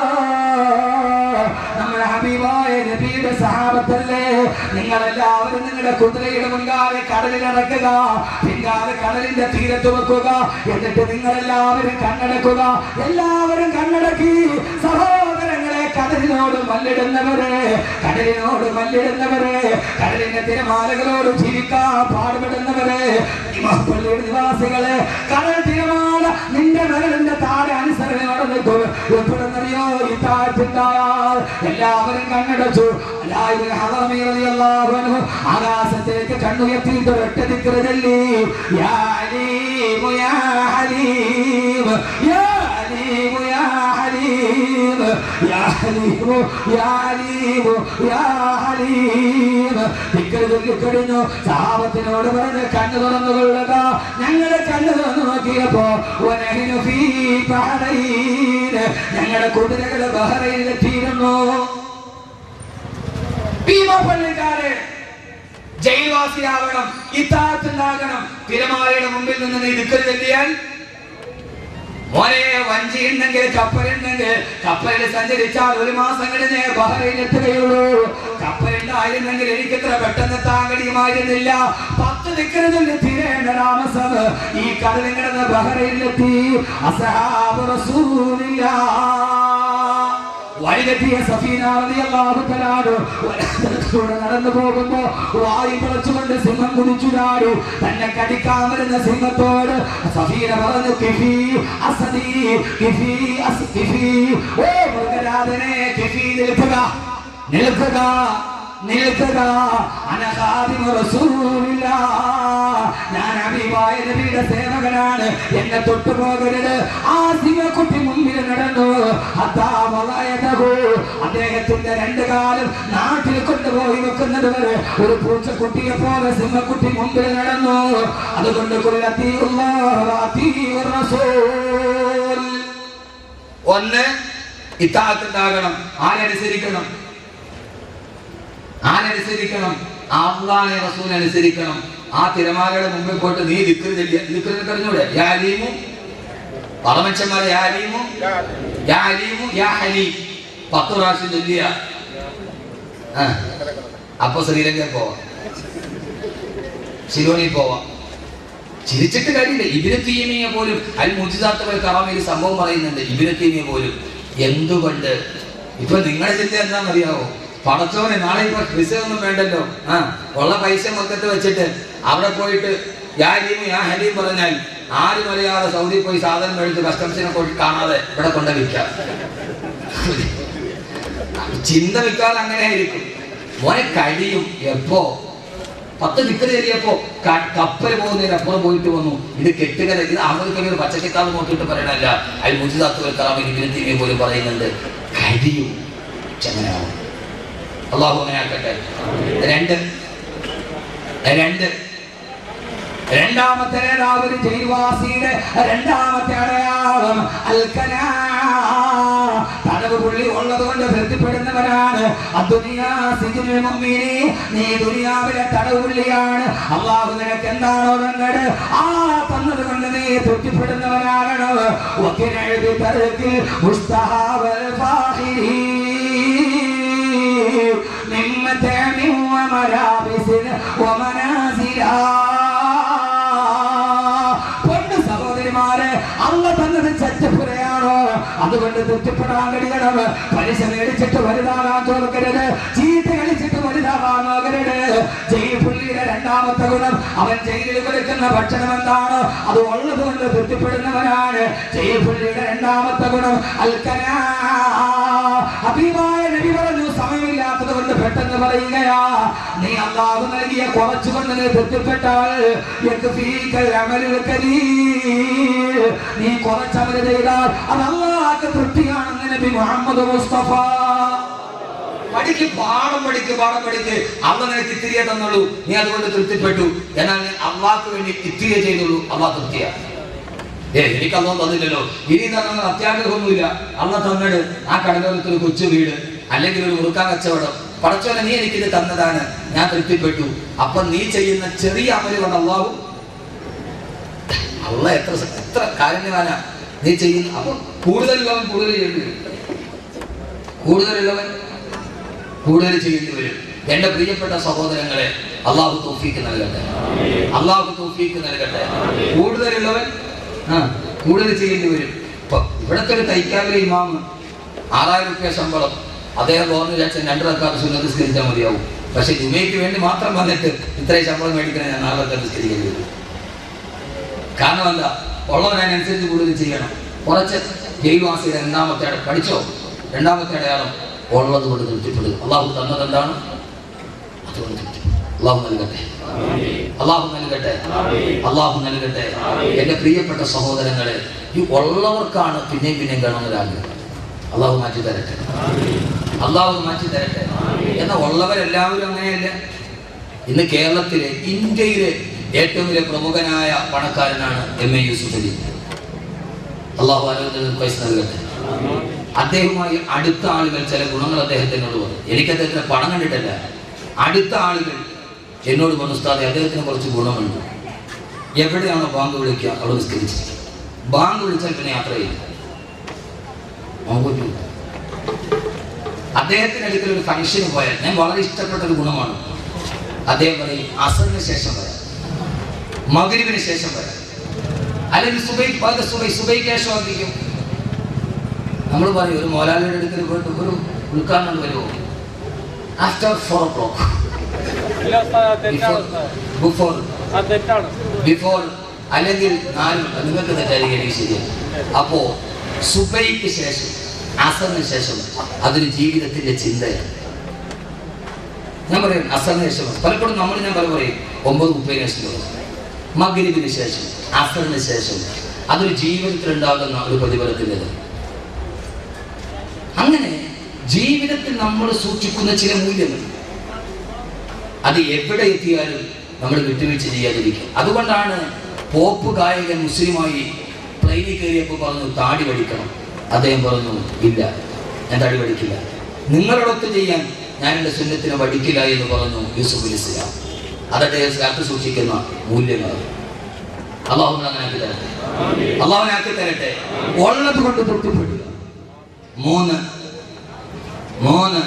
നമ്മുടെ ഹബീബായ നബിയുടെ സഹാബത്തല്ലേ നിങ്ങളെല്ലാവരും നിങ്ങളുടെ കുതിരയുടെ മുൻകാലെ കടലിൽ ഇറക്കുക പിൻകാലെ കടലിന്റെ തീരത്ത് വെക്കുക എന്നിട്ട് നിങ്ങളെല്ലാവരും കണ്ണടക്കുക എല്ലാവരും കണ്ണടക്കി സഹോദരങ്ങളെ കടലിനോട് മല്ലിടുന്നവരെ കടലിനോട് മല്ലിടുന്നവരെ കടലിന്റെ തിരമാലകളോട് ജീവിക്കാൻ പാടുപെടുന്നവരെ പള്ളിയുടെ നിവാസികളെ കടൽ തിരമാല നിന്റെ വിരലിന്റെ താഴെ അനുസരണയോടെ നിൽക്കും എപ്പോഴെന്നറിയോ ഈ താഴ്ത്തിണ്ടായാൽ എല്ലാവരും കണ്ണടച്ചു എല്ലാവരും ഹറമി റളിയല്ലാഹു അൻഹു ആകാശത്തേക്ക് കണ്ണുയർത്തിയിട്ട് ഒറ്റ ദിക്റതല്ലി യാ അലീമു യാ ഹലീം യാ അലീമു യാ ഹലീം യാ ഹലീമു യാ ഹലീമു യാ ഹലീം ദിക്ർ ചൊല്ലിക്കഴിഞ്ഞു സഹാബത്തിനോട് പറഞ്ഞ് കണ്ണു തുറന്നു കൊള്ളുക ഞങ്ങളെ കണ്ണു തുറന്നു നോക്കിയപ്പോ വനഹിനു ഫീ ബഹറൈൻ ഞങ്ങളുടെ കുതിരകള് ബഹറയിലെത്തിയിരുന്നു ഭീമപ്പള്ളിക്കാരെ ജൈവാസിയാവണം ഇത്താത്തുണ്ടാകണം തിരമാലയുടെ മുമ്പിൽ നിന്ന് നീ ദിക്കൽ ചെല്ലിയാൽ മോനെ വഞ്ചി ഉണ്ടെങ്കിൽ കപ്പലുണ്ടെങ്കിൽ കപ്പലിൽ സഞ്ചരിച്ചാൽ ഒരു മാസം കഴിഞ്ഞ് ബഹ്റൈൻ എത്തുകയുള്ളൂ കപ്പലുണ്ടായിരുന്നെങ്കിൽ എനിക്ക് ഇത്ര പെട്ടെന്ന് എത്താൻ കഴിയുമായിരുന്നില്ല പത്ത് ദിക്കറിൽ തീരേണ്ട താമസം ഈ കടലിൽ കിടന്ന് ബഹ്റൈനിലെത്തി അസഹാബ് റസൂലില്ല വഴിതെറ്റിയ സഫീന റളിയല്ലാഹു തആല കൂടെ നടന്നു പോകുമ്പോ വായി പിളച്ചുകൊണ്ട് സിംഹം കുതിച്ചു ചാടി തന്നെ കടിക്കാൻ വരുന്ന സിംഹത്തോട് സഫീന പറഞ്ഞു കിഫി അസദി കിഫി അസ് കിഫി ഓ മൃഗരാധനെ കിഫി നിൽക്കുക നിൽക്കുക നിൽക്കുക അനഹാദിമ റസൂലില്ല ഞാൻ അഭിവായ നബിയുടെ സേവകനാണ് എന്നെ തൊട്ടു പോകരുത് ആ സിംഹക്കുട്ടി മുമ്പിൽ നടന്നു അത്താമലായതഹു അദ്ദേഹത്തിന്റെ രണ്ട് കാലം നാട്ടിൽ കൊണ്ടുപോയി വെക്കുന്നത് വരെ ഒരു പൂച്ചക്കുട്ടിയെ പോലെ സിംഹക്കുട്ടി മുമ്പിൽ നടന്നു അതുകൊണ്ട് റസൂൽ ഒന്ന് ഇത്താത്തുണ്ടാകണം ആരനുസരിക്കണം ആരനുസരിക്കണം അള്ളാനെ റസൂൽ അനുസരിക്കണം ആ തിരമാലയുടെ മുമ്പിൽ പോയിട്ട് നീ ദിക്കറ് ചെല്ലിയ ദിക്കറിന് കഴിഞ്ഞൂടെ യാ അലീമു പറമച്ചന്മാരെ യാ അലീമു യാ അലീമു യാ ഹലീം പത്ത് പ്രാവശ്യം ചൊല്ലിയ ആ അപ്പൊ ശ്രീലങ്കയിൽ പോവാം ശിലോണിൽ പോവാം ചിരിച്ചിട്ട് കാര്യമില്ല ഇബിന് തീമിയ പോലും അൽ മുജിദാത്തുകൾ കറാമയിൽ സംഭവം പറയുന്നുണ്ട് ഇബിന് തീമിയ പോലും എന്തുകൊണ്ട് ഇപ്പൊ നിങ്ങളുടെ ചിന്ത എന്താണെന്നറിയാവോ പടച്ചോനെ നാളെ ഇപ്പൊ വിസ ഒന്നും വേണ്ടല്ലോ ആ ഉള്ള പൈസ മൊത്തത്തിൽ വെച്ചിട്ട് അവിടെ പോയിട്ട് യാ ഹലീം യാ ഹലീം പറഞ്ഞാൽ ആരും അറിയാതെ സൗദി പോയി സാധനം മേടിച്ച് കസ്റ്റംസിനെ കൊണ്ട് കാണാതെ ഇവിടെ കൊണ്ട് വിൽക്കാം ചിന്ത വിൽക്കാതെ അങ്ങനെ ആയിരിക്കും മോനെ കഴിയും എപ്പോ പത്ത് ദിക്കറ് കയറിയപ്പോ കപ്പൽ പോകുന്നതിന് അപ്പുറം പോയിട്ട് വന്നു ഇത് കെട്ടുകഥ ഇത് അഹമ്മദ് കബീർ പച്ചക്കിത്താവ് നോക്കിയിട്ട് പറയണല്ല അൽ മുജിദാത്തുകൾ കറാമിന് വിരുദ്ധീനെ പോലും പറയുന്നുണ്ട് കഴിയും ചങ്ങനാവും അള്ളാഹു അങ്ങനെ ആക്കട്ടെ രണ്ട് രണ്ട് രണ്ടാമത്തെ നേതാവ് ജയിൽവാസിയുടെ രണ്ടാമത്തെ അടയാളം അൽക്കനാ തടവ് പുള്ളി ഉള്ളത് കൊണ്ട് തൃപ്തിപ്പെടുന്നവനാ പറഞ്ഞാണ് അദ്ദുനിയാ സിജ്നുൽ മുഅ്മിനി നീ ദുനിയാവിലെ തടവുള്ളിയാണ് അള്ളാഹു നിനക്ക് എന്താണോ തന്നത് ആ തന്നത് കൊണ്ട് നീ തൃപ്തിപ്പെടുന്നവനാകണം വക്കിനഴുതി തരത്തിൽ മുസ്തഹാവൽ ഫാഹിരീ من متاع وملابس ومنازلا പൊന്നു സഹോദരിമാരെ അള്ള തന്നത് ചറ്റപ്പുരയാണോ അതുകൊണ്ട് തൃപ്തിപ്പെടാൻ കഴിയണം പലിശ മേടിച്ചിട്ട് വലുതാകാൻ തോൽക്കരുത് ചീത്ത കളിച്ചിട്ട് വലുതാകാൻ നോക്കരുത് ജയിൽ പുള്ളിയുടെ രണ്ടാമത്തെ ഗുണം അവൻ ജയിലിൽ കൊടുക്കുന്ന ഭക്ഷണം എന്താണ് അത് ഉള്ളത് കൊണ്ട് തൃപ്തിപ്പെടുന്നവനാണ് ജയിൽ പുള്ളിയുടെ രണ്ടാമത്തെ ഗുണം അൽക്കനാ അഭിമായ നബി പറഞ്ഞു സമയമില്ലാത്തത് കൊണ്ട് പെട്ടെന്ന് പറയുകയാ നീ അള്ളാഹു നൽകിയ കുറച്ചുകൊണ്ട് നീ തൃപ്തിപ്പെട്ടാൽ യക്ഫീക്കൽ അമലുൽ കലീൽ. നീ കുറച്ചമല് ചെയ്താൽ അത് അള്ളാഹ്ക്ക് തൃപ്തിയാണെന്ന് നബി മുഹമ്മദ് മുസ്തഫ പഠിക്ക് പാഠം പഠിക്ക് പാഠം പഠിക്ക് അള്ള നിനക്ക് ഇത്തിരിയെ തന്നുള്ളൂ നീ അതുകൊണ്ട് തൃപ്തിപ്പെട്ടു എന്നാൽ നീ അള്ളാഹ്ക്ക് വേണ്ടി ഇത്തിരിയെ ചെയ്തുള്ളൂ അള്ളാഹ് തൃപ്തിയാ ഏ എനിക്ക് അള്ളാഹ് തന്നില്ലല്ലോ ഇനി തന്നെ അത്യാഗ്രഹമൊന്നുമില്ല അള്ള തന്നിട് ആ കടലോരത്തിൽ ഒരു കൊച്ചു വീട് അല്ലെങ്കിൽ ഒരു മുറുക്കാൻ കച്ചവടം പടച്ചോനെ നീ എനിക്കിത് തന്നതാണ് ഞാൻ തൃപ്തിപ്പെട്ടു അപ്പൊ നീ ചെയ്യുന്ന ചെറിയ അമല് കൊണ്ട് അള്ളാഹു അള്ള എത്ര സ- എത്ര കാരുണ്യവാനാ നീ ചെയ്യുന്ന അപ്പൊ കൂടുതലുള്ളവൻ കൂടുതൽ ചെയ്യേണ്ടി വരും കൂടുതലുള്ളവൻ കൂടുതൽ ചെയ്യേണ്ടി വരും എന്റെ പ്രിയപ്പെട്ട സഹോദരങ്ങളെ അള്ളാഹു തോഫീക്ക് നൽകട്ടെ അള്ളാഹു തോഫീക്ക് നൽകട്ടെ കൂടുതലുള്ളവൻ ആ കൂടുതൽ ചെയ്യേണ്ടി വരും ഇപ്പൊ ഇവിടത്തെ ഒരു തൈക്കാവിലെ ഇമാമ് ആറായിരം റുപ്യ ശമ്പളം അദ്ദേഹം തോന്നുന്നു വിചാരിച്ച രണ്ട് റക്കാത്ത് സുന്നത്ത് സ്കരിച്ചാൽ മതിയാവും പക്ഷെ ജുമയ്ക്ക് വേണ്ടി മാത്രം വന്നിട്ട് ഇത്രയും ശമ്പളം മേടിക്കണേ ഞാൻ നാല് റക്കാത്ത് സ്കരിക്കേണ്ടി വരും കാരണം എന്താ ഉള്ളവനനുസരിച്ച് കൂടുതൽ ചെയ്യണം കുറച്ച് ജൈവാസിയുടെ രണ്ടാമത്തെ അട- പഠിച്ചോ രണ്ടാമത്തെ അടയാളം ഉള്ളത് കൊണ്ട് തൃപ്തിപ്പെടുക അള്ളാഹു തന്നത് എന്താണ് അതുകൊണ്ട് തൃപ്തിപ്പെടുക. അള്ളാഹു നൽകട്ടെ അള്ളാഹു നൽകട്ടെ അള്ളാഹു നൽകട്ടെ എന്റെ പ്രിയപ്പെട്ട സഹോദരങ്ങളെ ഈ ഉള്ളവർക്കാണ് പിന്നെയും പിന്നെയും കാണുന്നൊരാഗ്രഹം അള്ളാഹു മാറ്റി തരട്ടെ അള്ളാഹു മാറ്റി തരട്ടെ എന്നാൽ ഉള്ളവരെല്ലാവരും അങ്ങനെയല്ല ഇന്ന് കേരളത്തിലെ ഇന്ത്യയിലെ ഏറ്റവും വലിയ പ്രമുഖനായ പണക്കാരനാണ് എം എ യൂസുഫ് അലി അള്ളാഹു ആരോഗ്യത്തിന് പൈസ നൽകട്ടെ അദ്ദേഹവുമായി അടുത്ത ആളുകൾ ചില ഗുണങ്ങൾ അദ്ദേഹത്തിനോട് പറഞ്ഞു എനിക്ക് അദ്ദേഹത്തിന് പണം കണ്ടിട്ടല്ല അടുത്ത ആളുകൾ എന്നോട് പറഞ്ഞു ഉസ്താദെ അദ്ദേഹത്തിന് കുറച്ച് ഗുണമുണ്ട് എവിടെയാണോ ബാങ്ക് വിളിക്കുക അവിടെ നിസ്കരിച്ച് ബാങ്ക് വിളിച്ചാൽ പിന്നെ യാത്ര ചെയ്യും നമുക്ക് പറ്റൂ. അദ്ദേഹത്തിന് അടുക്കൽ ഒരു ഫംഗ്ഷന് പോയാൽ ഞാൻ വളരെ ഇഷ്ടപ്പെട്ട ഒരു ഗുണമാണ് അദ്ദേഹം പറയും അസറിന് ശേഷം വരാം മകരിവിന് ശേഷം വരാം അല്ലെങ്കിൽ സുബൈ പകൽ സുബൈ സുബൈക്ക് ശേഷം ആക്കിക്കും നമ്മൾ പറയും ഒരു മോലാലിയുടെ അടുക്കൽ പോയിട്ട് ഒരു ഉൾക്കാരണം വരുമോ ആഫ്റ്റർ ഫോർ ഓ ക്ലോക്ക് ഇല്ല ഉസ്താദ്, തെറ്റാണ് ഉസ്താദ്. ബിഫോർ അത് തെറ്റാണ് ബിഫോർ അല്ലെങ്കിൽ നാല് നിങ്ങൾക്ക് തെറ്റായിരിക്കും ശരിയാണ് അപ്പോ സുബൈക്ക് ശേഷം അസറിന് ശേഷം അതൊരു ജീവിതത്തിന്റെ ചിന്തയാണ് ഞാൻ പറയും അസറിന് ശേഷം പലപ്പോഴും നമ്മൾ ഞാൻ പല പറയും ഒമ്പത് മുപ്പതിന് ശേഷം പറയും. മഗ്രിബിന് ശേഷം അസറിന് ശേഷം അതൊരു ജീവിതത്തിൽ ഉണ്ടാകുന്ന ഒരു പ്രതിഫലത്തിൻ്റെത് അങ്ങനെ ജീവിതത്തിൽ നമ്മൾ സൂക്ഷിക്കുന്ന ചില മൂല്യങ്ങൾ അത് എവിടെ എത്തിയാലും നമ്മൾ വിട്ടുവീഴ്ച ചെയ്യാതിരിക്കും അതുകൊണ്ടാണ് പോപ്പ് ഗായകൻ മുസ്ലിമായി പ്ലെയിനിൽ കയറിയപ്പോൾ പറഞ്ഞു താടി വടിക്കണം അദ്ദേഹം പറഞ്ഞു ഇല്ല ഞാൻ താടി വടിക്കില്ല നിങ്ങളോടൊത്ത് ചെയ്യാൻ ഞാൻ എൻ്റെ സുന്നത്തിനെ വടിക്കില്ല എന്ന് പറഞ്ഞു യൂസുഫ് അലി ഇസ്ലാം അതദ്ദേഹം കാത്തു സൂക്ഷിക്കുന്ന മൂല്യങ്ങളാണ് അള്ളാഹുവിനെ അങ്ങനെ ആക്കി തരട്ടെ അള്ളാഹുവിനെ ആക്കി തരട്ടെ ഉള്ളത് കൊണ്ട് തൃപ്തിപ്പെടുക മൂന്ന് മൂന്ന്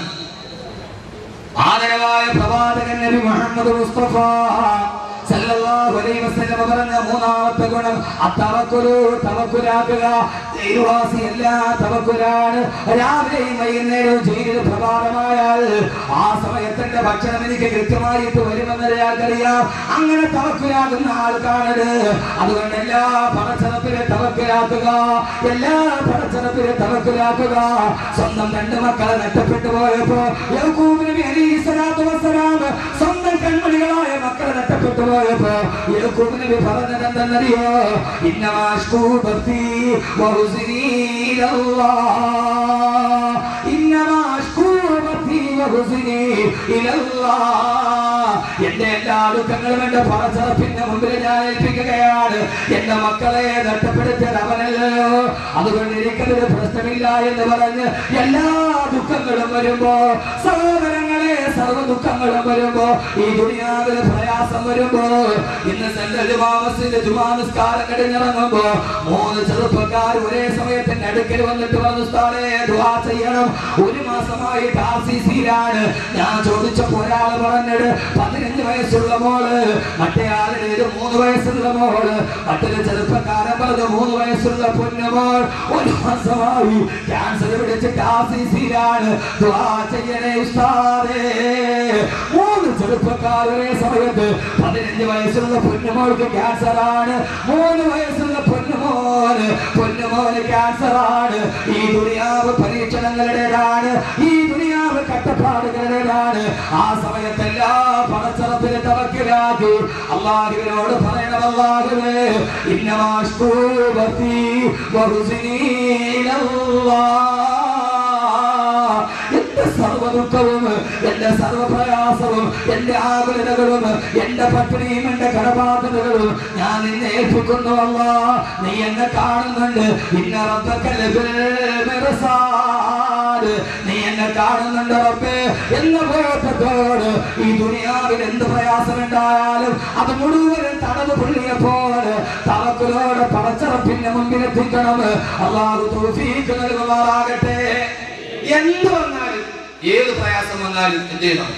ആദരവായ പ്രവാചകൻ നബി മുഹമ്മദ് മുസ്തഫ സല്ലല്ലാഹു അലൈഹി വസല്ലം പറഞ്ഞ മൂന്നാമത്തെ ഗുണം അത്തവക്കുലു തവക്കുലാക്കുക ജയിൽവാസി എല്ലാ തവക്കുലാണ് രാവിലെയും വൈകുന്നേരവും ജയിലിൽ പ്രഭാതമായാൽ ആ സമയത്തിന്റെ ഭക്ഷണം എനിക്ക് കൃത്യമായിട്ട് വരുമെന്ന് അയാൾക്കറിയാം അങ്ങനെ തവക്കുലാകുന്ന ആൾക്കാണത് അതുകൊണ്ട് എല്ലാ പണച്ചെലപ്പിലെ തവക്കുലാക്കുക എല്ലാ പണച്ചെലപ്പിലെ തവക്കുലാക്കുക സ്വന്തം രണ്ട് മക്കളെ നഷ്ടപ്പെട്ടു പോയപ്പോ യഹൂബ് നബി അലൈഹി സ്വലാത്തു വസ്സലാം സ്വന്തം കൺമണികളായ മക്കളെ നഷ്ടപ്പെട്ടു പോയപ്പോ യഹൂബ് നബി പറഞ്ഞത് എന്തെന്നറിയോ ഇന്നമാഷ്കൂ ഭക്തി വഹുസ്നി ഇലല്ലാഹ് ഇന്നമാഷ്കൂ ഭക്തി വഹുസ്നി ഇലല്ലാഹ് എന്റെ എല്ലാ ദുഃഖങ്ങളും എന്റെ പറച്ചറപ്പിന്റെ മുമ്പിൽ ഞാൻ ഏൽപ്പിക്കുകയാണ് എന്റെ മക്കളെ നഷ്ടപ്പെടുത്തിയത് അവനല്ലോ അതുകൊണ്ട് എനിക്കതൊരു പ്രശ്നമില്ല എന്ന് പറഞ്ഞ് എല്ലാ ദുഃഖങ്ങളും വരുമ്പോ സഹോദരങ്ങളെ സർവ്വ ദുഃഖങ്ങളും വരുമ്പോ ഈ ദുനിയാവില് പ്രയാസം വരുമ്പോ ഇന്ന് സെൻട്രൽ ജുമാ മസ്ജിദ് ജുമാ നിസ്കാരം കഴിഞ്ഞിറങ്ങുമ്പോ മൂന്ന് ചെറുപ്പക്കാർ ഒരേ സമയത്തിന്റെ അടുക്കൽ വന്നിട്ട് പറഞ്ഞു ഉസ്താദേ ദുആ ചെയ്യണം ഒരു മാസമായിട്ട് ആർ സി സിയിലാണ് ഞാൻ ചോദിച്ചപ്പോ ഒരാൾ പറഞ്ഞത് പതിനഞ്ച് വയസ്സുള്ള മോള് മറ്റേ ആളുടേത് മൂന്ന് വയസ്സുള്ള മോള് മറ്റൊരു ചെറുപ്പക്കാരൻ പറഞ്ഞു മൂന്ന് വയസ്സുള്ള പൊന്നുമോൾ ഒരു മാസമായി ക്യാൻസർ പിടിച്ചിട്ട് ആർ സി സിയിലാണ് ദുആ ചെയ്യണേ ഉസ്താദേ മൂന്ന് ചെറുപ്പക്കാർ ഒരേ സമയത്ത് പതിനഞ്ച് വയസ്സുള്ള പൊന്നുമോൾക്ക് ക്യാൻസർ ആണ് മൂന്ന് വയസ്സുള്ള പൊന്നുമോന് പൊന്നുമോന് ക്യാൻസർ ആണ് ഈ ദുനിയാവ് പരീക്ഷണങ്ങളുടേതാണ് ഈ ദുനിയാവ് കട്ടപ്പാടുകളുടേതാണ് ആ സമയത്തെല്ലാം പണച്ചറപ്പിന് തവക്കിലാക്കി അള്ളാഹുവിനോട് പറയണം അള്ളാഹുവേ ഇന്നമാഷ്കൂബത്തി എന്റെ സർവ്വ ദുഃഖവും എന്റെ സർവ്വ പ്രയാസവും എന്റെ ആകുലതകളും എന്റെ പട്ടിണിയും എന്റെ കടബാധ്യതകളും ഞാൻ നിന്നെ ഏൽപ്പിക്കുന്നു അല്ല നീ എന്നെ കാണുന്നുണ്ട് ഇന്ന റബ്ബക്കൽ ബിൽ മിർസാദ്. നീ എന്നെ കാണുന്നുണ്ട് റബ്ബേ എന്ന ബോധത്തോട് ഈ ദുനിയാവിൽ എന്ത് പ്രയാസമുണ്ടായാലും അത് മുഴുവനും തടവ് പുള്ളിയപ്പോൾ തവക്കുലോട് പടച്ചറപ്പിന്റെ മുമ്പിൽ എത്തിക്കണം അള്ളാഹു തൗഫീഖ് നൽകുമാറാകട്ടെ എന്ത് വന്നാലും ഏത് പ്രയാസം വന്നാലും എന്ത് ചെയ്യണം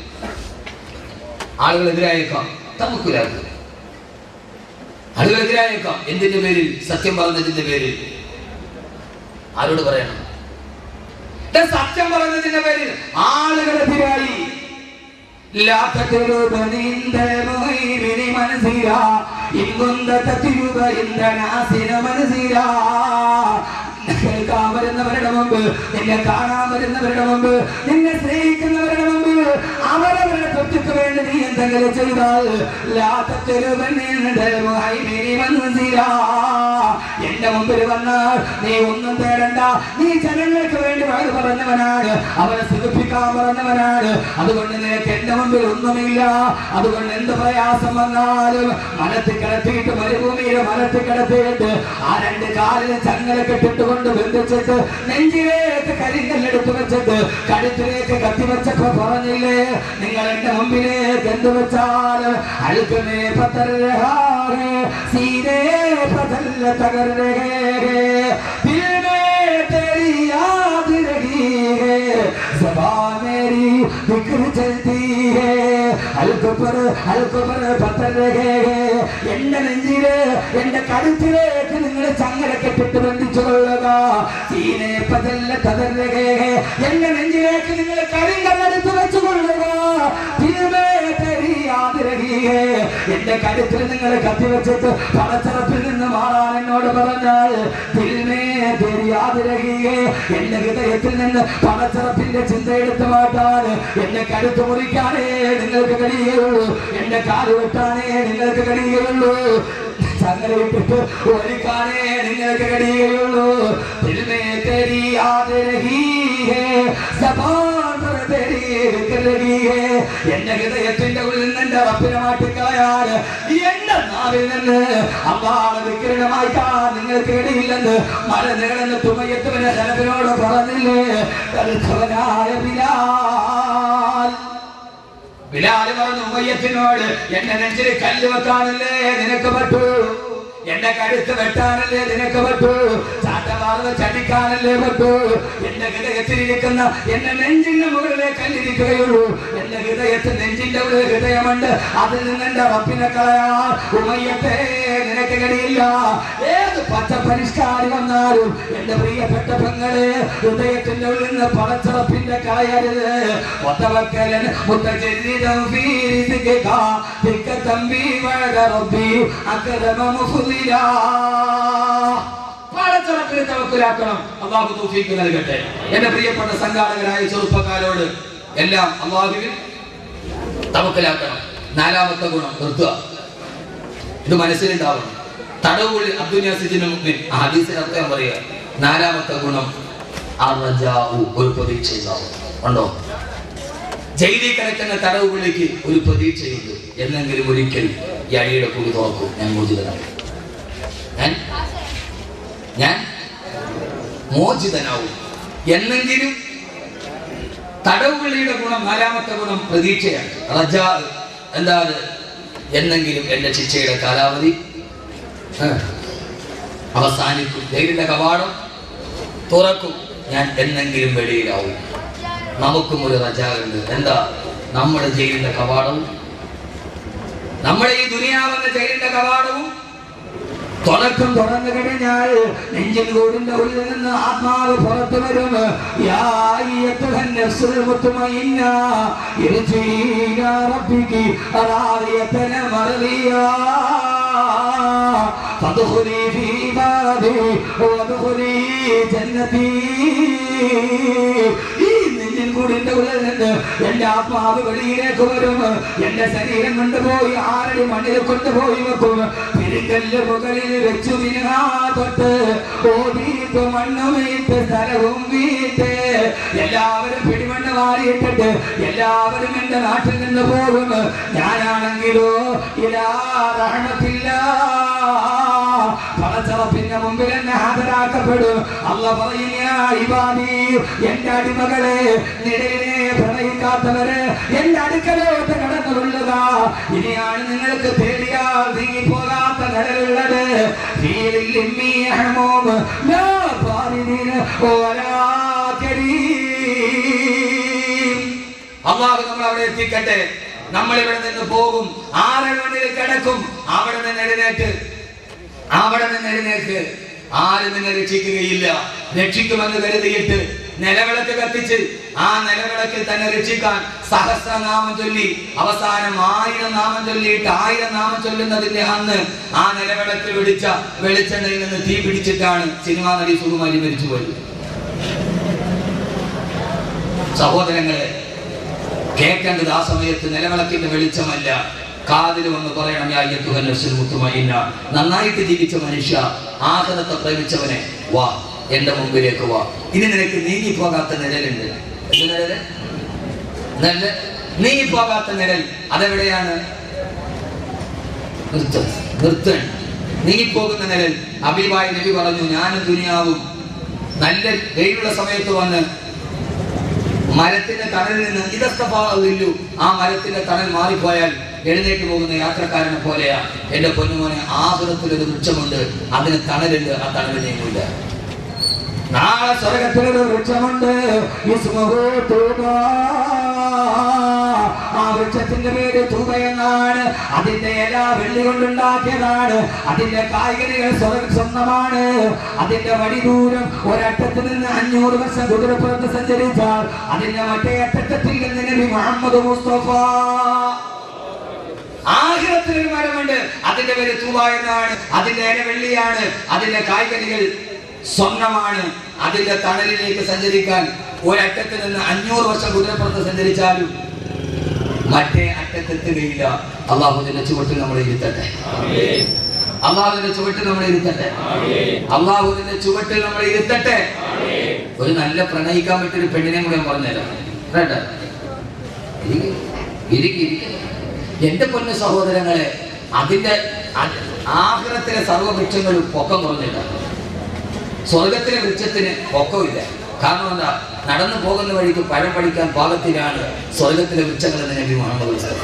ആളുകൾ എതിരായേക്കാം നമുക്കില്ലാത്ത ആളുകൾ എതിരായേക്കാം എന്തിന്റെ പേരിൽ സത്യം പറഞ്ഞതിന്റെ പേരിൽ ആരോട് പറയണം ഇത് സത്യം പറഞ്ഞതിന്റെ പേരിൽ ആളുകളെതിരായി لا تتلب عند المهيمن منزلا إن كنت تتلب عند ناصر منزلا കേൾക്കാൻ വരുന്നവരുടെ മുമ്പ് നിന്നെ കാണാൻ വരുന്നവരുടെ മുമ്പ് നിന്നെ സ്നേഹിക്കുന്നവരുടെ മുമ്പ് അവരവരുടെ തൊട്ടിക്ക് വേണ്ടി നീ എന്തെങ്കിലും ചെയ്താൽ ലാത്തരുവന്റെ എന്റെ മുമ്പിൽ വന്നാൽ നീ ഒന്നും തേടണ്ട നീ ജനങ്ങൾക്ക് വേണ്ടി വഴി പറഞ്ഞവനാണ് അവരെ സുഖിപ്പിക്കാൻ പറഞ്ഞവനാണ് അതുകൊണ്ട് നിനക്ക് എന്റെ മുമ്പിൽ ഒന്നുമില്ല അതുകൊണ്ട് എന്ത് പ്രയാസം വന്നാലും മനത്തിൽ കിടത്തിയിട്ട് മരുഭൂമിയിൽ മനത്തിൽ കിടത്തിയിട്ട് ആ രണ്ട് കാലിൽ ചങ്ങല കെട്ടിട്ടുകൊണ്ട് ബന്ധിച്ചിട്ട് നെഞ്ചിലേക്ക് കരിങ്കല്ലെടുത്ത് വെച്ചിട്ട് കഴുത്തിലേക്ക് കത്തിവെച്ചപ്പോ പറഞ്ഞില്ലേ നിങ്ങൾ എന്റെ മുമ്പിലേക്ക് എന്ത് വെച്ചാൽ അഴുക്കമേ പത്തരഹാറേ സീരേ പതല്ല തകർരേ ദിൽമേ तेरी याद रही है जबान मेरी जिक्र चलती है हल्क पर हल्क पर पत्थर रहे എന്റെ നെഞ്ചില് എന്റെ കഴുത്തിലേക്ക് നിങ്ങൾ ചങ്ങല കെട്ടിട്ട് ബന്ധിച്ചു കൊള്ളുക സീനെ പതല്ല തതർരകേ എന്റെ നെഞ്ചിലേക്ക് നിങ്ങൾ കരിങ്കല്ലെടുത്ത് വെച്ചു കൊള്ളുക തിരുമേ തെരിയാതിരകിയേ എന്റെ കഴുത്തിൽ നിങ്ങൾ കത്തിവെച്ചിട്ട് പടച്ചറപ്പിൽ നിന്ന് മാറാൻ എന്നോട് പറഞ്ഞാൽ തിരുമേ തെരിയാതിരകിയേ എന്റെ ഹൃദയത്തിൽ നിന്ന് പടച്ചറപ്പിന്റെ ചിന്ത എടുത്തു മാറ്റാൻ എന്നെ കഴുത്ത് മുറിക്കാനേ നിങ്ങൾക്ക് കഴിയുള്ളൂ എന്റെ കാല് വെട്ടാനേ നിങ്ങൾക്ക് കഴിയുള്ളൂ ചങ്ങലയിട്ടിട്ട് ഒലിക്കാനേ നിങ്ങൾക്ക് കഴിയുള്ളൂ തിരുമേ തെരിയാതെ രഹീഹേ സബാൻ पर तेरी जिक्र लगी है എന്റെ ഹൃദയത്തിന്റെ ഉള്ളിൽ നിന്ന് റബ്ബിനെ മാറ്റിക്കളയാൻ എന്റെ നാവിൽ നിന്ന് അമ്പാളെ വിക്രീണം വായിക്കാൻ നിങ്ങൾക്ക് ഇടയില്ലെന്ന് മല നീളുന്ന തുമയത്തുവിനെ ജനത്തിനോട് പറഞ്ഞില്ലേ കരുത്തവനായ ബിലാൽ ബിലാല് പറഞ്ഞു ഉമയ്യത്തിനോട് എന്റെ നെഞ്ചിൽ കല്ല് വെക്കാനല്ലേ നിനക്ക് പറ്റൂ എന്റെ കഴുത്ത് വെട്ടാനല്ലേ നിനക്ക് പറ്റൂ ചാട്ടവാർന്ന് ചടിക്കാനല്ലേ പറ്റൂ എന്റെ ഹൃദയത്തിലിരിക്കുന്ന എന്റെ നെഞ്ചിന്റെ മുകളിലെ കല്ലിരിക്കുകയുള്ളൂ എന്റെ ഹൃദയത്തിൽ നെഞ്ചിന്റെ ഉള്ളിൽ ഹൃദയമുണ്ട് അതിൽ നിന്ന് എന്റെ റപ്പിനെ കളയാ ഉമയ്യത്തെ നിനക്ക് കഴിയില്ല ഏത് പച്ച പരിഷ്കാരി വന്നാലും എന്റെ പ്രിയപ്പെട്ട പെങ്ങളെ ഹൃദയത്തിന്റെ ഉള്ളിൽ നിന്ന് പടച്ചറപ്പിന്റെ കളയരുത് وتوكلا متجردا في رزقك تلك تنبي بعد ربي أكرم مفضلا പടച്ചറപ്പിനെ തവക്കുലാക്കണം അള്ളാഹു തൗഫീഖ് നൽകട്ടെ എന്റെ പ്രിയപ്പെട്ട സംഘാടകരായ ചെറുപ്പക്കാരോട് എല്ലാം അള്ളാഹുവിൽ തവക്കലാക്കണം നാലാമത്തെ ഗുണം നിർത്തുക ഇത് മനസ്സിലുണ്ടാവണം തടവുകളിൽ അബ്ദുനാസിജിന് മുമ്പിൽ ഹദീസിന് അർത്ഥം പറയുക നാലാമത്തെ ഗുണം അർജാഉ ഒരു പ്രതീക്ഷ ഉണ്ടാവും ഉണ്ടോ ജയിലിൽ കിടക്കുന്ന തടവുകളിലേക്ക് ഒരു പ്രതീക്ഷയുണ്ട് എന്നെങ്കിലും ഒരിക്കൽ ഈ അടിയുടെ കുടി തുറക്കും ഞാൻ മോചിതനാവും ഞാൻ ഞാൻ മോചിതനാവും എന്നെങ്കിലും തടവുകളിയുടെ ഗുണം നാലാമത്തെ ഗുണം പ്രതീക്ഷയാണ് റജാ എന്താ അത് എന്നെങ്കിലും എന്റെ ശിക്ഷയുടെ കാലാവധി ആ, അവസാനിക്കും ജയിലിന്റെ കവാടം തുറക്കും ഞാൻ എന്നെങ്കിലും വെളിയിലാവും നമുക്കും ഒരു റജാവുണ്ട് എന്താ നമ്മുടെ ജയിലിന്റെ കവാടവും നമ്മുടെ ഈ ദുനിയാവെന്ന ജയിലിന്റെ കവാടവും തുറക്കം തുറന്നു കഴിഞ്ഞാൽ നെഞ്ചിൻ കൂടിന്റെ ഉള്ളിൽ നിന്ന് ആത്മാവ് പുറത്തു വരും യാ അയ്യത്തുഹൻ നഫ്സുൽ മുത്മഇന്ന ഇർജി ഇലാ റബ്ബികി റാദിയതൻ മർദിയാ ഫദ്ഖുലി ഫീ ഇബാദി വദ്ഖുലി ജന്നതി ഈ നെഞ്ചിൻ കൂടിന്റെ ഉള്ളിൽ നിന്ന് എന്റെ ആത്മാവ് വെളിയിലേക്ക് വരും എന്റെ ശരീരം കൊണ്ടുപോയി ആരടി മണ്ണിൽ കൊണ്ടുപോയി വെക്കും പെരുങ്കല്ല് മുകളിൽ വെച്ചു വിനാ തൊട്ട് ഓടിയിട്ട് മണ്ണ് വീട്ട് സ്ഥലവും വീട്ട് എല്ലാവരും പിടിമണ്ണ് മാറിയിട്ടിട്ട് എല്ലാവരും എന്റെ നാട്ടിൽ നിന്ന് പോകും ഞാനാണെങ്കിലോ ഇലാ റഹ്മത്തില്ല പണച്ചറപ്പിന്റെ മുമ്പിൽ എന്നെ ഹാജരാക്കപ്പെടും അല്ല പറയുന്ന ഇവാദി എന്റെ അടിമകളെ നിഴലിനെ പ്രണയിക്കാത്തവര് എന്റെ അടുക്കലോട്ട് കടന്നു കൊള്ളുക ഇനിയാണ് നിങ്ങൾക്ക് തേടിയാൽ നീങ്ങിപ്പോകാത്ത നിഴലുള്ളത് ഫീലിൽ ഇമ്മീ അഹ്മൂം ലാ ബാരിദിൻ വലാ കരീം അള്ളാഹു നമ്മൾ അവിടെ എത്തിക്കട്ടെ നമ്മൾ ഇവിടെ നിന്ന് പോകും ആറര മണിയിൽ കിടക്കും അവിടെ നിന്ന് എഴുന്നേറ്റ് അവിടെ നിന്ന് എഴുന്നേറ്റ് ആരും നിന്നെ രക്ഷിക്കുകയില്ല രക്ഷിക്കുമെന്ന് കരുതിയിട്ട് നിലവിളക്ക് കത്തിച്ച് ആ നിലവിളക്കിൽ തന്നെ രക്ഷിക്കാൻ സഹസ്രനാമം ചൊല്ലി അവസാനം ആയിരം നാമം ചൊല്ലിയിട്ട് ആയിരം നാമം ചൊല്ലുന്നതിന്റെ അന്ന് ആ നിലവിളക്കിൽ പിടിച്ച വെളിച്ചെണ്ണയിൽ നിന്ന് തീ പിടിച്ചിട്ടാണ് സിനിമാ നടി സുകുമാരി മരിച്ചുപോയത് സഹോദരങ്ങളെ കേൾക്കേണ്ടത് ആ സമയത്ത് നിലവിളക്കിന്റെ വെളിച്ചമല്ല കാതിൽ വന്ന് പറയണം ഞാൻ മുത്തുമയില്ല നന്നായിട്ട് ജീവിച്ച മനുഷ്യ ആഹ്ലത്തെ പ്രേമിച്ചവനെ വാ എന്റെ മുമ്പിലേക്ക് വാ ഇനി നിനക്ക് നീങ്ങിപ്പോകാത്ത നിഴലുണ്ട് എന്ത് നിഴല് നിഴല് നീങ്ങിപ്പോകാത്ത നിഴൽ അതെവിടെയാണ് നിർത്തൻ നിർത്തൻ നീങ്ങിപ്പോകുന്ന നിഴൽ അബീബായി നബി പറഞ്ഞു ഞാനും ദുനിയാവും നല്ല വെയിലുള്ള സമയത്ത് വന്ന് മരത്തിന്റെ തണലിൽ നിന്ന് ഇതസ്തഫാവില്ലു ആ മരത്തിന്റെ തണൽ മാറിപ്പോയാൽ എഴുന്നേറ്റ് പോകുന്ന യാത്രക്കാരനെ പോലെയാ എന്റെ പൊന്നുമോനെ ആസുരത്തിൽ ഒരു വൃക്ഷമുണ്ട് അതിന് തണലുണ്ട് ആ തണൽ നീങ്ങില്ല നാളെ സ്വർഗത്തിലൊരു വൃക്ഷമുണ്ട് ഇസ്മുഹു തൂബ. ആ വൃക്ഷത്തിന്റെ പേര് തൂബ എന്നാണ് അതിന്റെ ഇല വെള്ളി കൊണ്ടുണ്ടാക്കിയതാണ് അതിന്റെ കായ്കനികൾ സ്വർഗ സ്വന്തമാണ് അതിന്റെ വടി ദൂരം ഒരറ്റത്ത് നിന്ന് അഞ്ഞൂറ് വർഷം കുതിരപ്പുറത്ത് സഞ്ചരിച്ചാൽ അതിന്റെ മറ്റേ അറ്റത്തെത്തിൽ നിന്ന് നബി മുഹമ്മദ് മുസ്തഫ ആഹിറത്തിലൊരു മരമുണ്ട് അതിന്റെ പേര് തൂവ എന്നാണ് അതിന്റെ ഇല വെള്ളിയാണ് അതിന്റെ കായ്കനികൾ സ്വർണമാണ് അതിന്റെ തണലിലേക്ക് സഞ്ചരിക്കാൻ ഒരറ്റത്ത് നിന്ന് അഞ്ഞൂറ് വർഷം കുതിരപ്പുറത്ത് സഞ്ചരിച്ചാലും മറ്റേ അറ്റത്തെത്തുകയില്ല അള്ളാഹുദിന്റെ ചുവട്ടിൽ നമ്മളെ ഇരുത്തട്ടെ അള്ളാഹുവിന്റെ ചുവട്ടിൽ നമ്മളെ ഇരുത്തട്ടെ അള്ളാഹുവിന്റെ ചുവട്ടിൽ നമ്മളെ ഇരുത്തട്ടെ ഒരു നല്ല പ്രണയിക്കാൻ പറ്റിയൊരു പെണ്ണിനെ കൂടെ ഞാൻ പറഞ്ഞുതരാം വേണ്ട ഇരിക്ക്, ഇരിക്ക്, ഇരിക്ക്. എന്റെ പൊന്നു സഹോദരങ്ങളെ അതിന്റെ അത് ആഗ്രഹത്തിലെ സർവവൃക്ഷങ്ങളും പൊക്കം കുറഞ്ഞില്ല സ്വർഗത്തിലെ വൃക്ഷത്തിന് പൊക്കമില്ല കാരണം എന്താ നടന്നു പോകുന്ന വഴിക്ക് പഴം പഠിക്കാൻ പാകത്തിലാണ് സ്വർഗത്തിലെ വൃക്ഷങ്ങൾ എന്ന് നബി മുഹമ്മദ് മുസ്തഫ.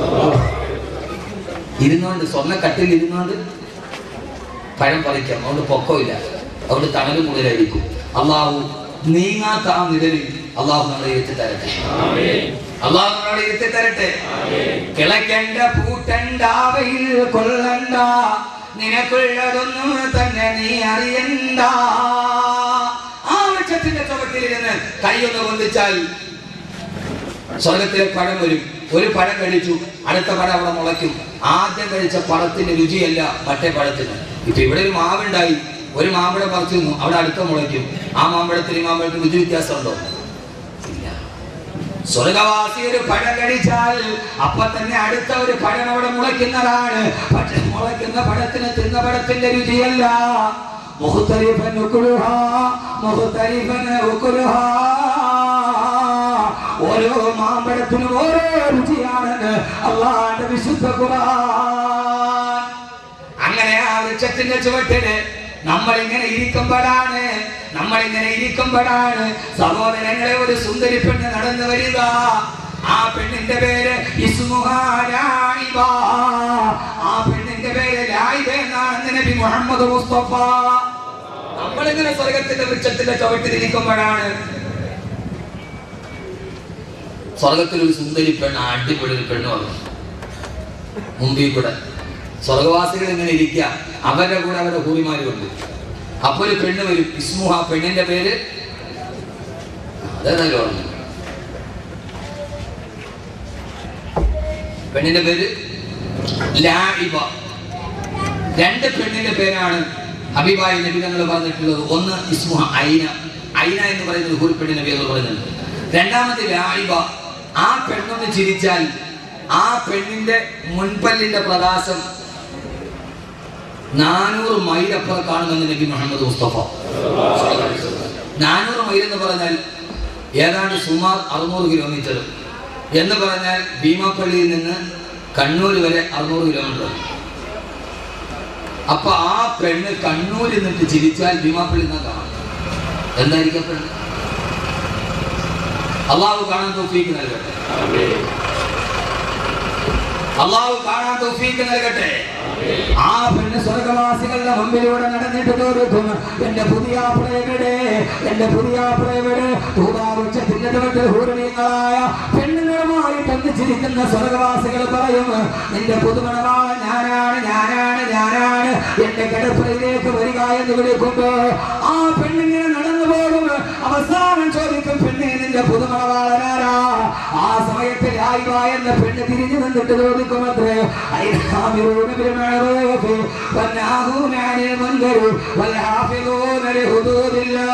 ഇരുന്നോണ്ട് സ്വർണ്ണ കട്ടിൽ ഇരുന്നോണ്ട് പഴം പറിക്കാം അതുകൊണ്ട് പൊക്കമില്ല അതുകൊണ്ട് തണലും കൂടുതലായിരിക്കും അള്ളാഹു നീങ്ങാത്ത ആ നിഴലിൽ അള്ളാഹു നമ്മളെ എത്തി തരട്ടെ അള്ളാഹു നമ്മളെ എത്തി തരട്ടെ കിളയ്ക്കണ്ട പൂട്ടണ്ട വെയിൽ കൊള്ളണ്ട നിനക്കുള്ളതൊന്നും തന്നെ നീ അറിയണ്ട ആ വൃക്ഷത്തിന്റെ ചുവട്ടിലിരുന്ന് കൈയൊന്ന് കൊണ്ടിച്ചാൽ സ്വർഗത്തിലെ പഴം വരും ഒരു പഴം കഴിച്ചു അടുത്ത പഴം അവിടെ മുളയ്ക്കും ആദ്യം കഴിച്ച പഴത്തിന്റെ രുചിയല്ല മറ്റേ പഴത്തിന് ഇപ്പൊ ഇവിടെ ഒരു മാവുണ്ടായി ഒരു മാമ്പഴം പറിച്ചു നിന്നു അവിടെ അടുത്ത മുളയ്ക്കും ആ മാമ്പഴത്തിന് ഈ മാമ്പഴത്തിന് രുചി വ്യത്യാസമുണ്ടോ ഇല്ല സ്വർഗവാസി ഒരു പഴം കഴിച്ചാൽ അപ്പൊ തന്നെ അടുത്ത ഒരു പഴം അവിടെ മുളയ്ക്കുന്നതാണ് പക്ഷെ മുളയ്ക്കുന്ന പഴത്തിന് തിന്ന പഴത്തിന്റെ രുചിയല്ല മുഖത്തരിഫൻ ഉക്കുലുഹാ മുഖത്തരിഫൻ ഉക്കുലുഹാ ഓരോ മാമ്പഴ ഓരോന്നിനും ഓരോ രുചിയാണെന്ന് അള്ളാന്റെ വിശുദ്ധ ഖുർആൻ അങ്ങനെ ആ വൃക്ഷത്തിന്റെ ചുവട്ടില് നമ്മൾ ഇങ്ങനെ ഇരിക്കുമ്പോഴാണ് നമ്മൾ ഇങ്ങനെ ഇരിക്കുമ്പോഴാണ് സഹോദരങ്ങളെ ഒരു സുന്ദരി പെണ്ണ് നടന്നു വരിക ആ പെണ്ണിന്റെ പേര് ഇസ്മുഹാ ലായിബ. ആ പെണ്ണിന്റെ പേര് ലായിബ എന്നാണ് നബി മുഹമ്മദ് മുസ്തഫ നമ്മളിങ്ങനെ സ്വർഗത്തിന്റെ വൃക്ഷത്തിന്റെ ചുവട്ടിലിരിക്കുമ്പോഴാണ് സ്വർഗത്തിൽ ഒരു സുന്ദരി പെണ്ണ് അടിപൊളി ഒരു പെണ്ണ് വന്നു മുമ്പിൽ കൂടെ സ്വർഗവാസികൾ ഇങ്ങനെ ഇരിക്കുക അവരുടെ കൂടെ അവരുടെ ഹൂറിമാരുണ്ട് അപ്പൊ ഒരു പെണ്ണ് വരും ഇസ്മുഹ പെണ്ണിന്റെ പേര് അതേതായാലും ഓർമ്മ പെണ്ണിന്റെ പേര് ലാഇബ രണ്ട് പെണ്ണിന്റെ പേരാണ് ഹബീബായ നബി തങ്ങൾ പറഞ്ഞിട്ടുള്ളത് ഒന്ന് ഇസ്മുഹ ഐന ഐന എന്ന് പറയുന്നത് ഒരു പെണ്ണിന്റെ പേര് പറയുന്നുണ്ട് രണ്ടാമത്തെ ലായിബ ആ പെണ്ണൊന്ന് ചിരിച്ചാൽ ആ പെണ്ണിന്റെ മുൻപല്ലിന്റെ പ്രകാശം നാനൂറ് മൈൽ അപ്പുറം കാണുമെന്ന് നബി മുഹമ്മദ് മുസ്തഫ നാനൂറ് മൈൽ എന്ന് പറഞ്ഞാൽ ഏതാണ്ട് സുമാർ അറുന്നൂറ് കിലോമീറ്റർ എന്ന് പറഞ്ഞാൽ ഭീമാപ്പള്ളിയിൽ നിന്ന് കണ്ണൂർ വരെ അറുന്നൂറ് കിലോമീറ്റർ അപ്പൊ ആ പെണ്ണ് കണ്ണൂരിൽ നിന്നിട്ട് ചിരിച്ചാൽ ഭീമാപ്പള്ളി നിന്ന് കാണാം എന്തായിരിക്കും ആ പെണ്ണ് അള്ളാഹു കാണാൻ തോഫീക്ക് നൽകട്ടെ അള്ളാഹു കാണാൻ തോഫീക്ക് നൽകട്ടെ ആ പെണ്ണ് സ്വർഗവാസികളുടെ മുമ്പിലൂടെ നടന്നിട്ട് തോന്നിക്കും എന്റെ പുതിയ പ്രേവിടെ എന്റെ പുതിയ പ്രേവിടെ തൂതാവൃക്ഷത്തിന്റെ ചുവട്ടിൽ ഹൂരണീയങ്ങളായ പെണ്ണുങ്ങളുമായി ഒന്നിച്ചിരിക്കുന്ന സ്വർഗവാസികൾ പറയും നിന്റെ പുതുമണവാളൻ ഞാനാണ് ഞാനാണ് ഞാനാണ് എന്റെ കിടപ്പയിലേക്ക് വരിക എന്ന് വിളിക്കുമ്പോ ആ പെണ്ണിങ്ങനെ നടന്നു പോകും അവസാനം ചോദിക്കും പെണ്ണെ നിന്റെ പുതുമണവാളനാരാ ആ സമയത്ത് രായിവ എന്ന പെണ്ണ് തിരിഞ്ഞു നിന്നിട്ട് ചോദിക്കുമത്രേ അയ്യാമിറൂന بالمعروف والناهون عن المنكر والحافظون لحدود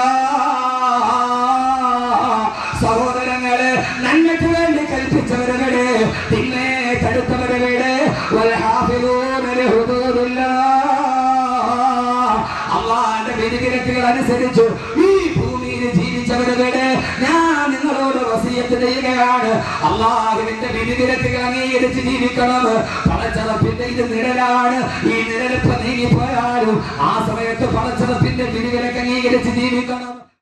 الله സഹോദരങ്ങളെ നന്മയ്ക്ക് വേണ്ടി കൽപ്പിച്ചവരുടെ തിന്മേ തടുത്തവരുടെ والحافظون لحدود الله അള്ളാന്റെ വിധിവിലക്കുകൾ അനുസരിച്ചു ഈ ഭൂമിയിൽ ജീവിച്ചവരുടെ ഞാൻ നിങ്ങളോട് വസീയത്ത് ചെയ്യുകയാണ് അള്ളാഹുവിന്റെ വിധിവിലക്കുകൾ അംഗീകരിച്ച് ജീവിക്കണം പടച്ചതപ്പിന്റെ ഇത് നിഴലാണ് ഈ നിഴലിപ്പ് നീങ്ങിപ്പോയാലും ആ സമയത്ത് പടച്ചതപ്പിന്റെ വിധിവിലക്ക് അംഗീകരിച്ച് ജീവിക്കണം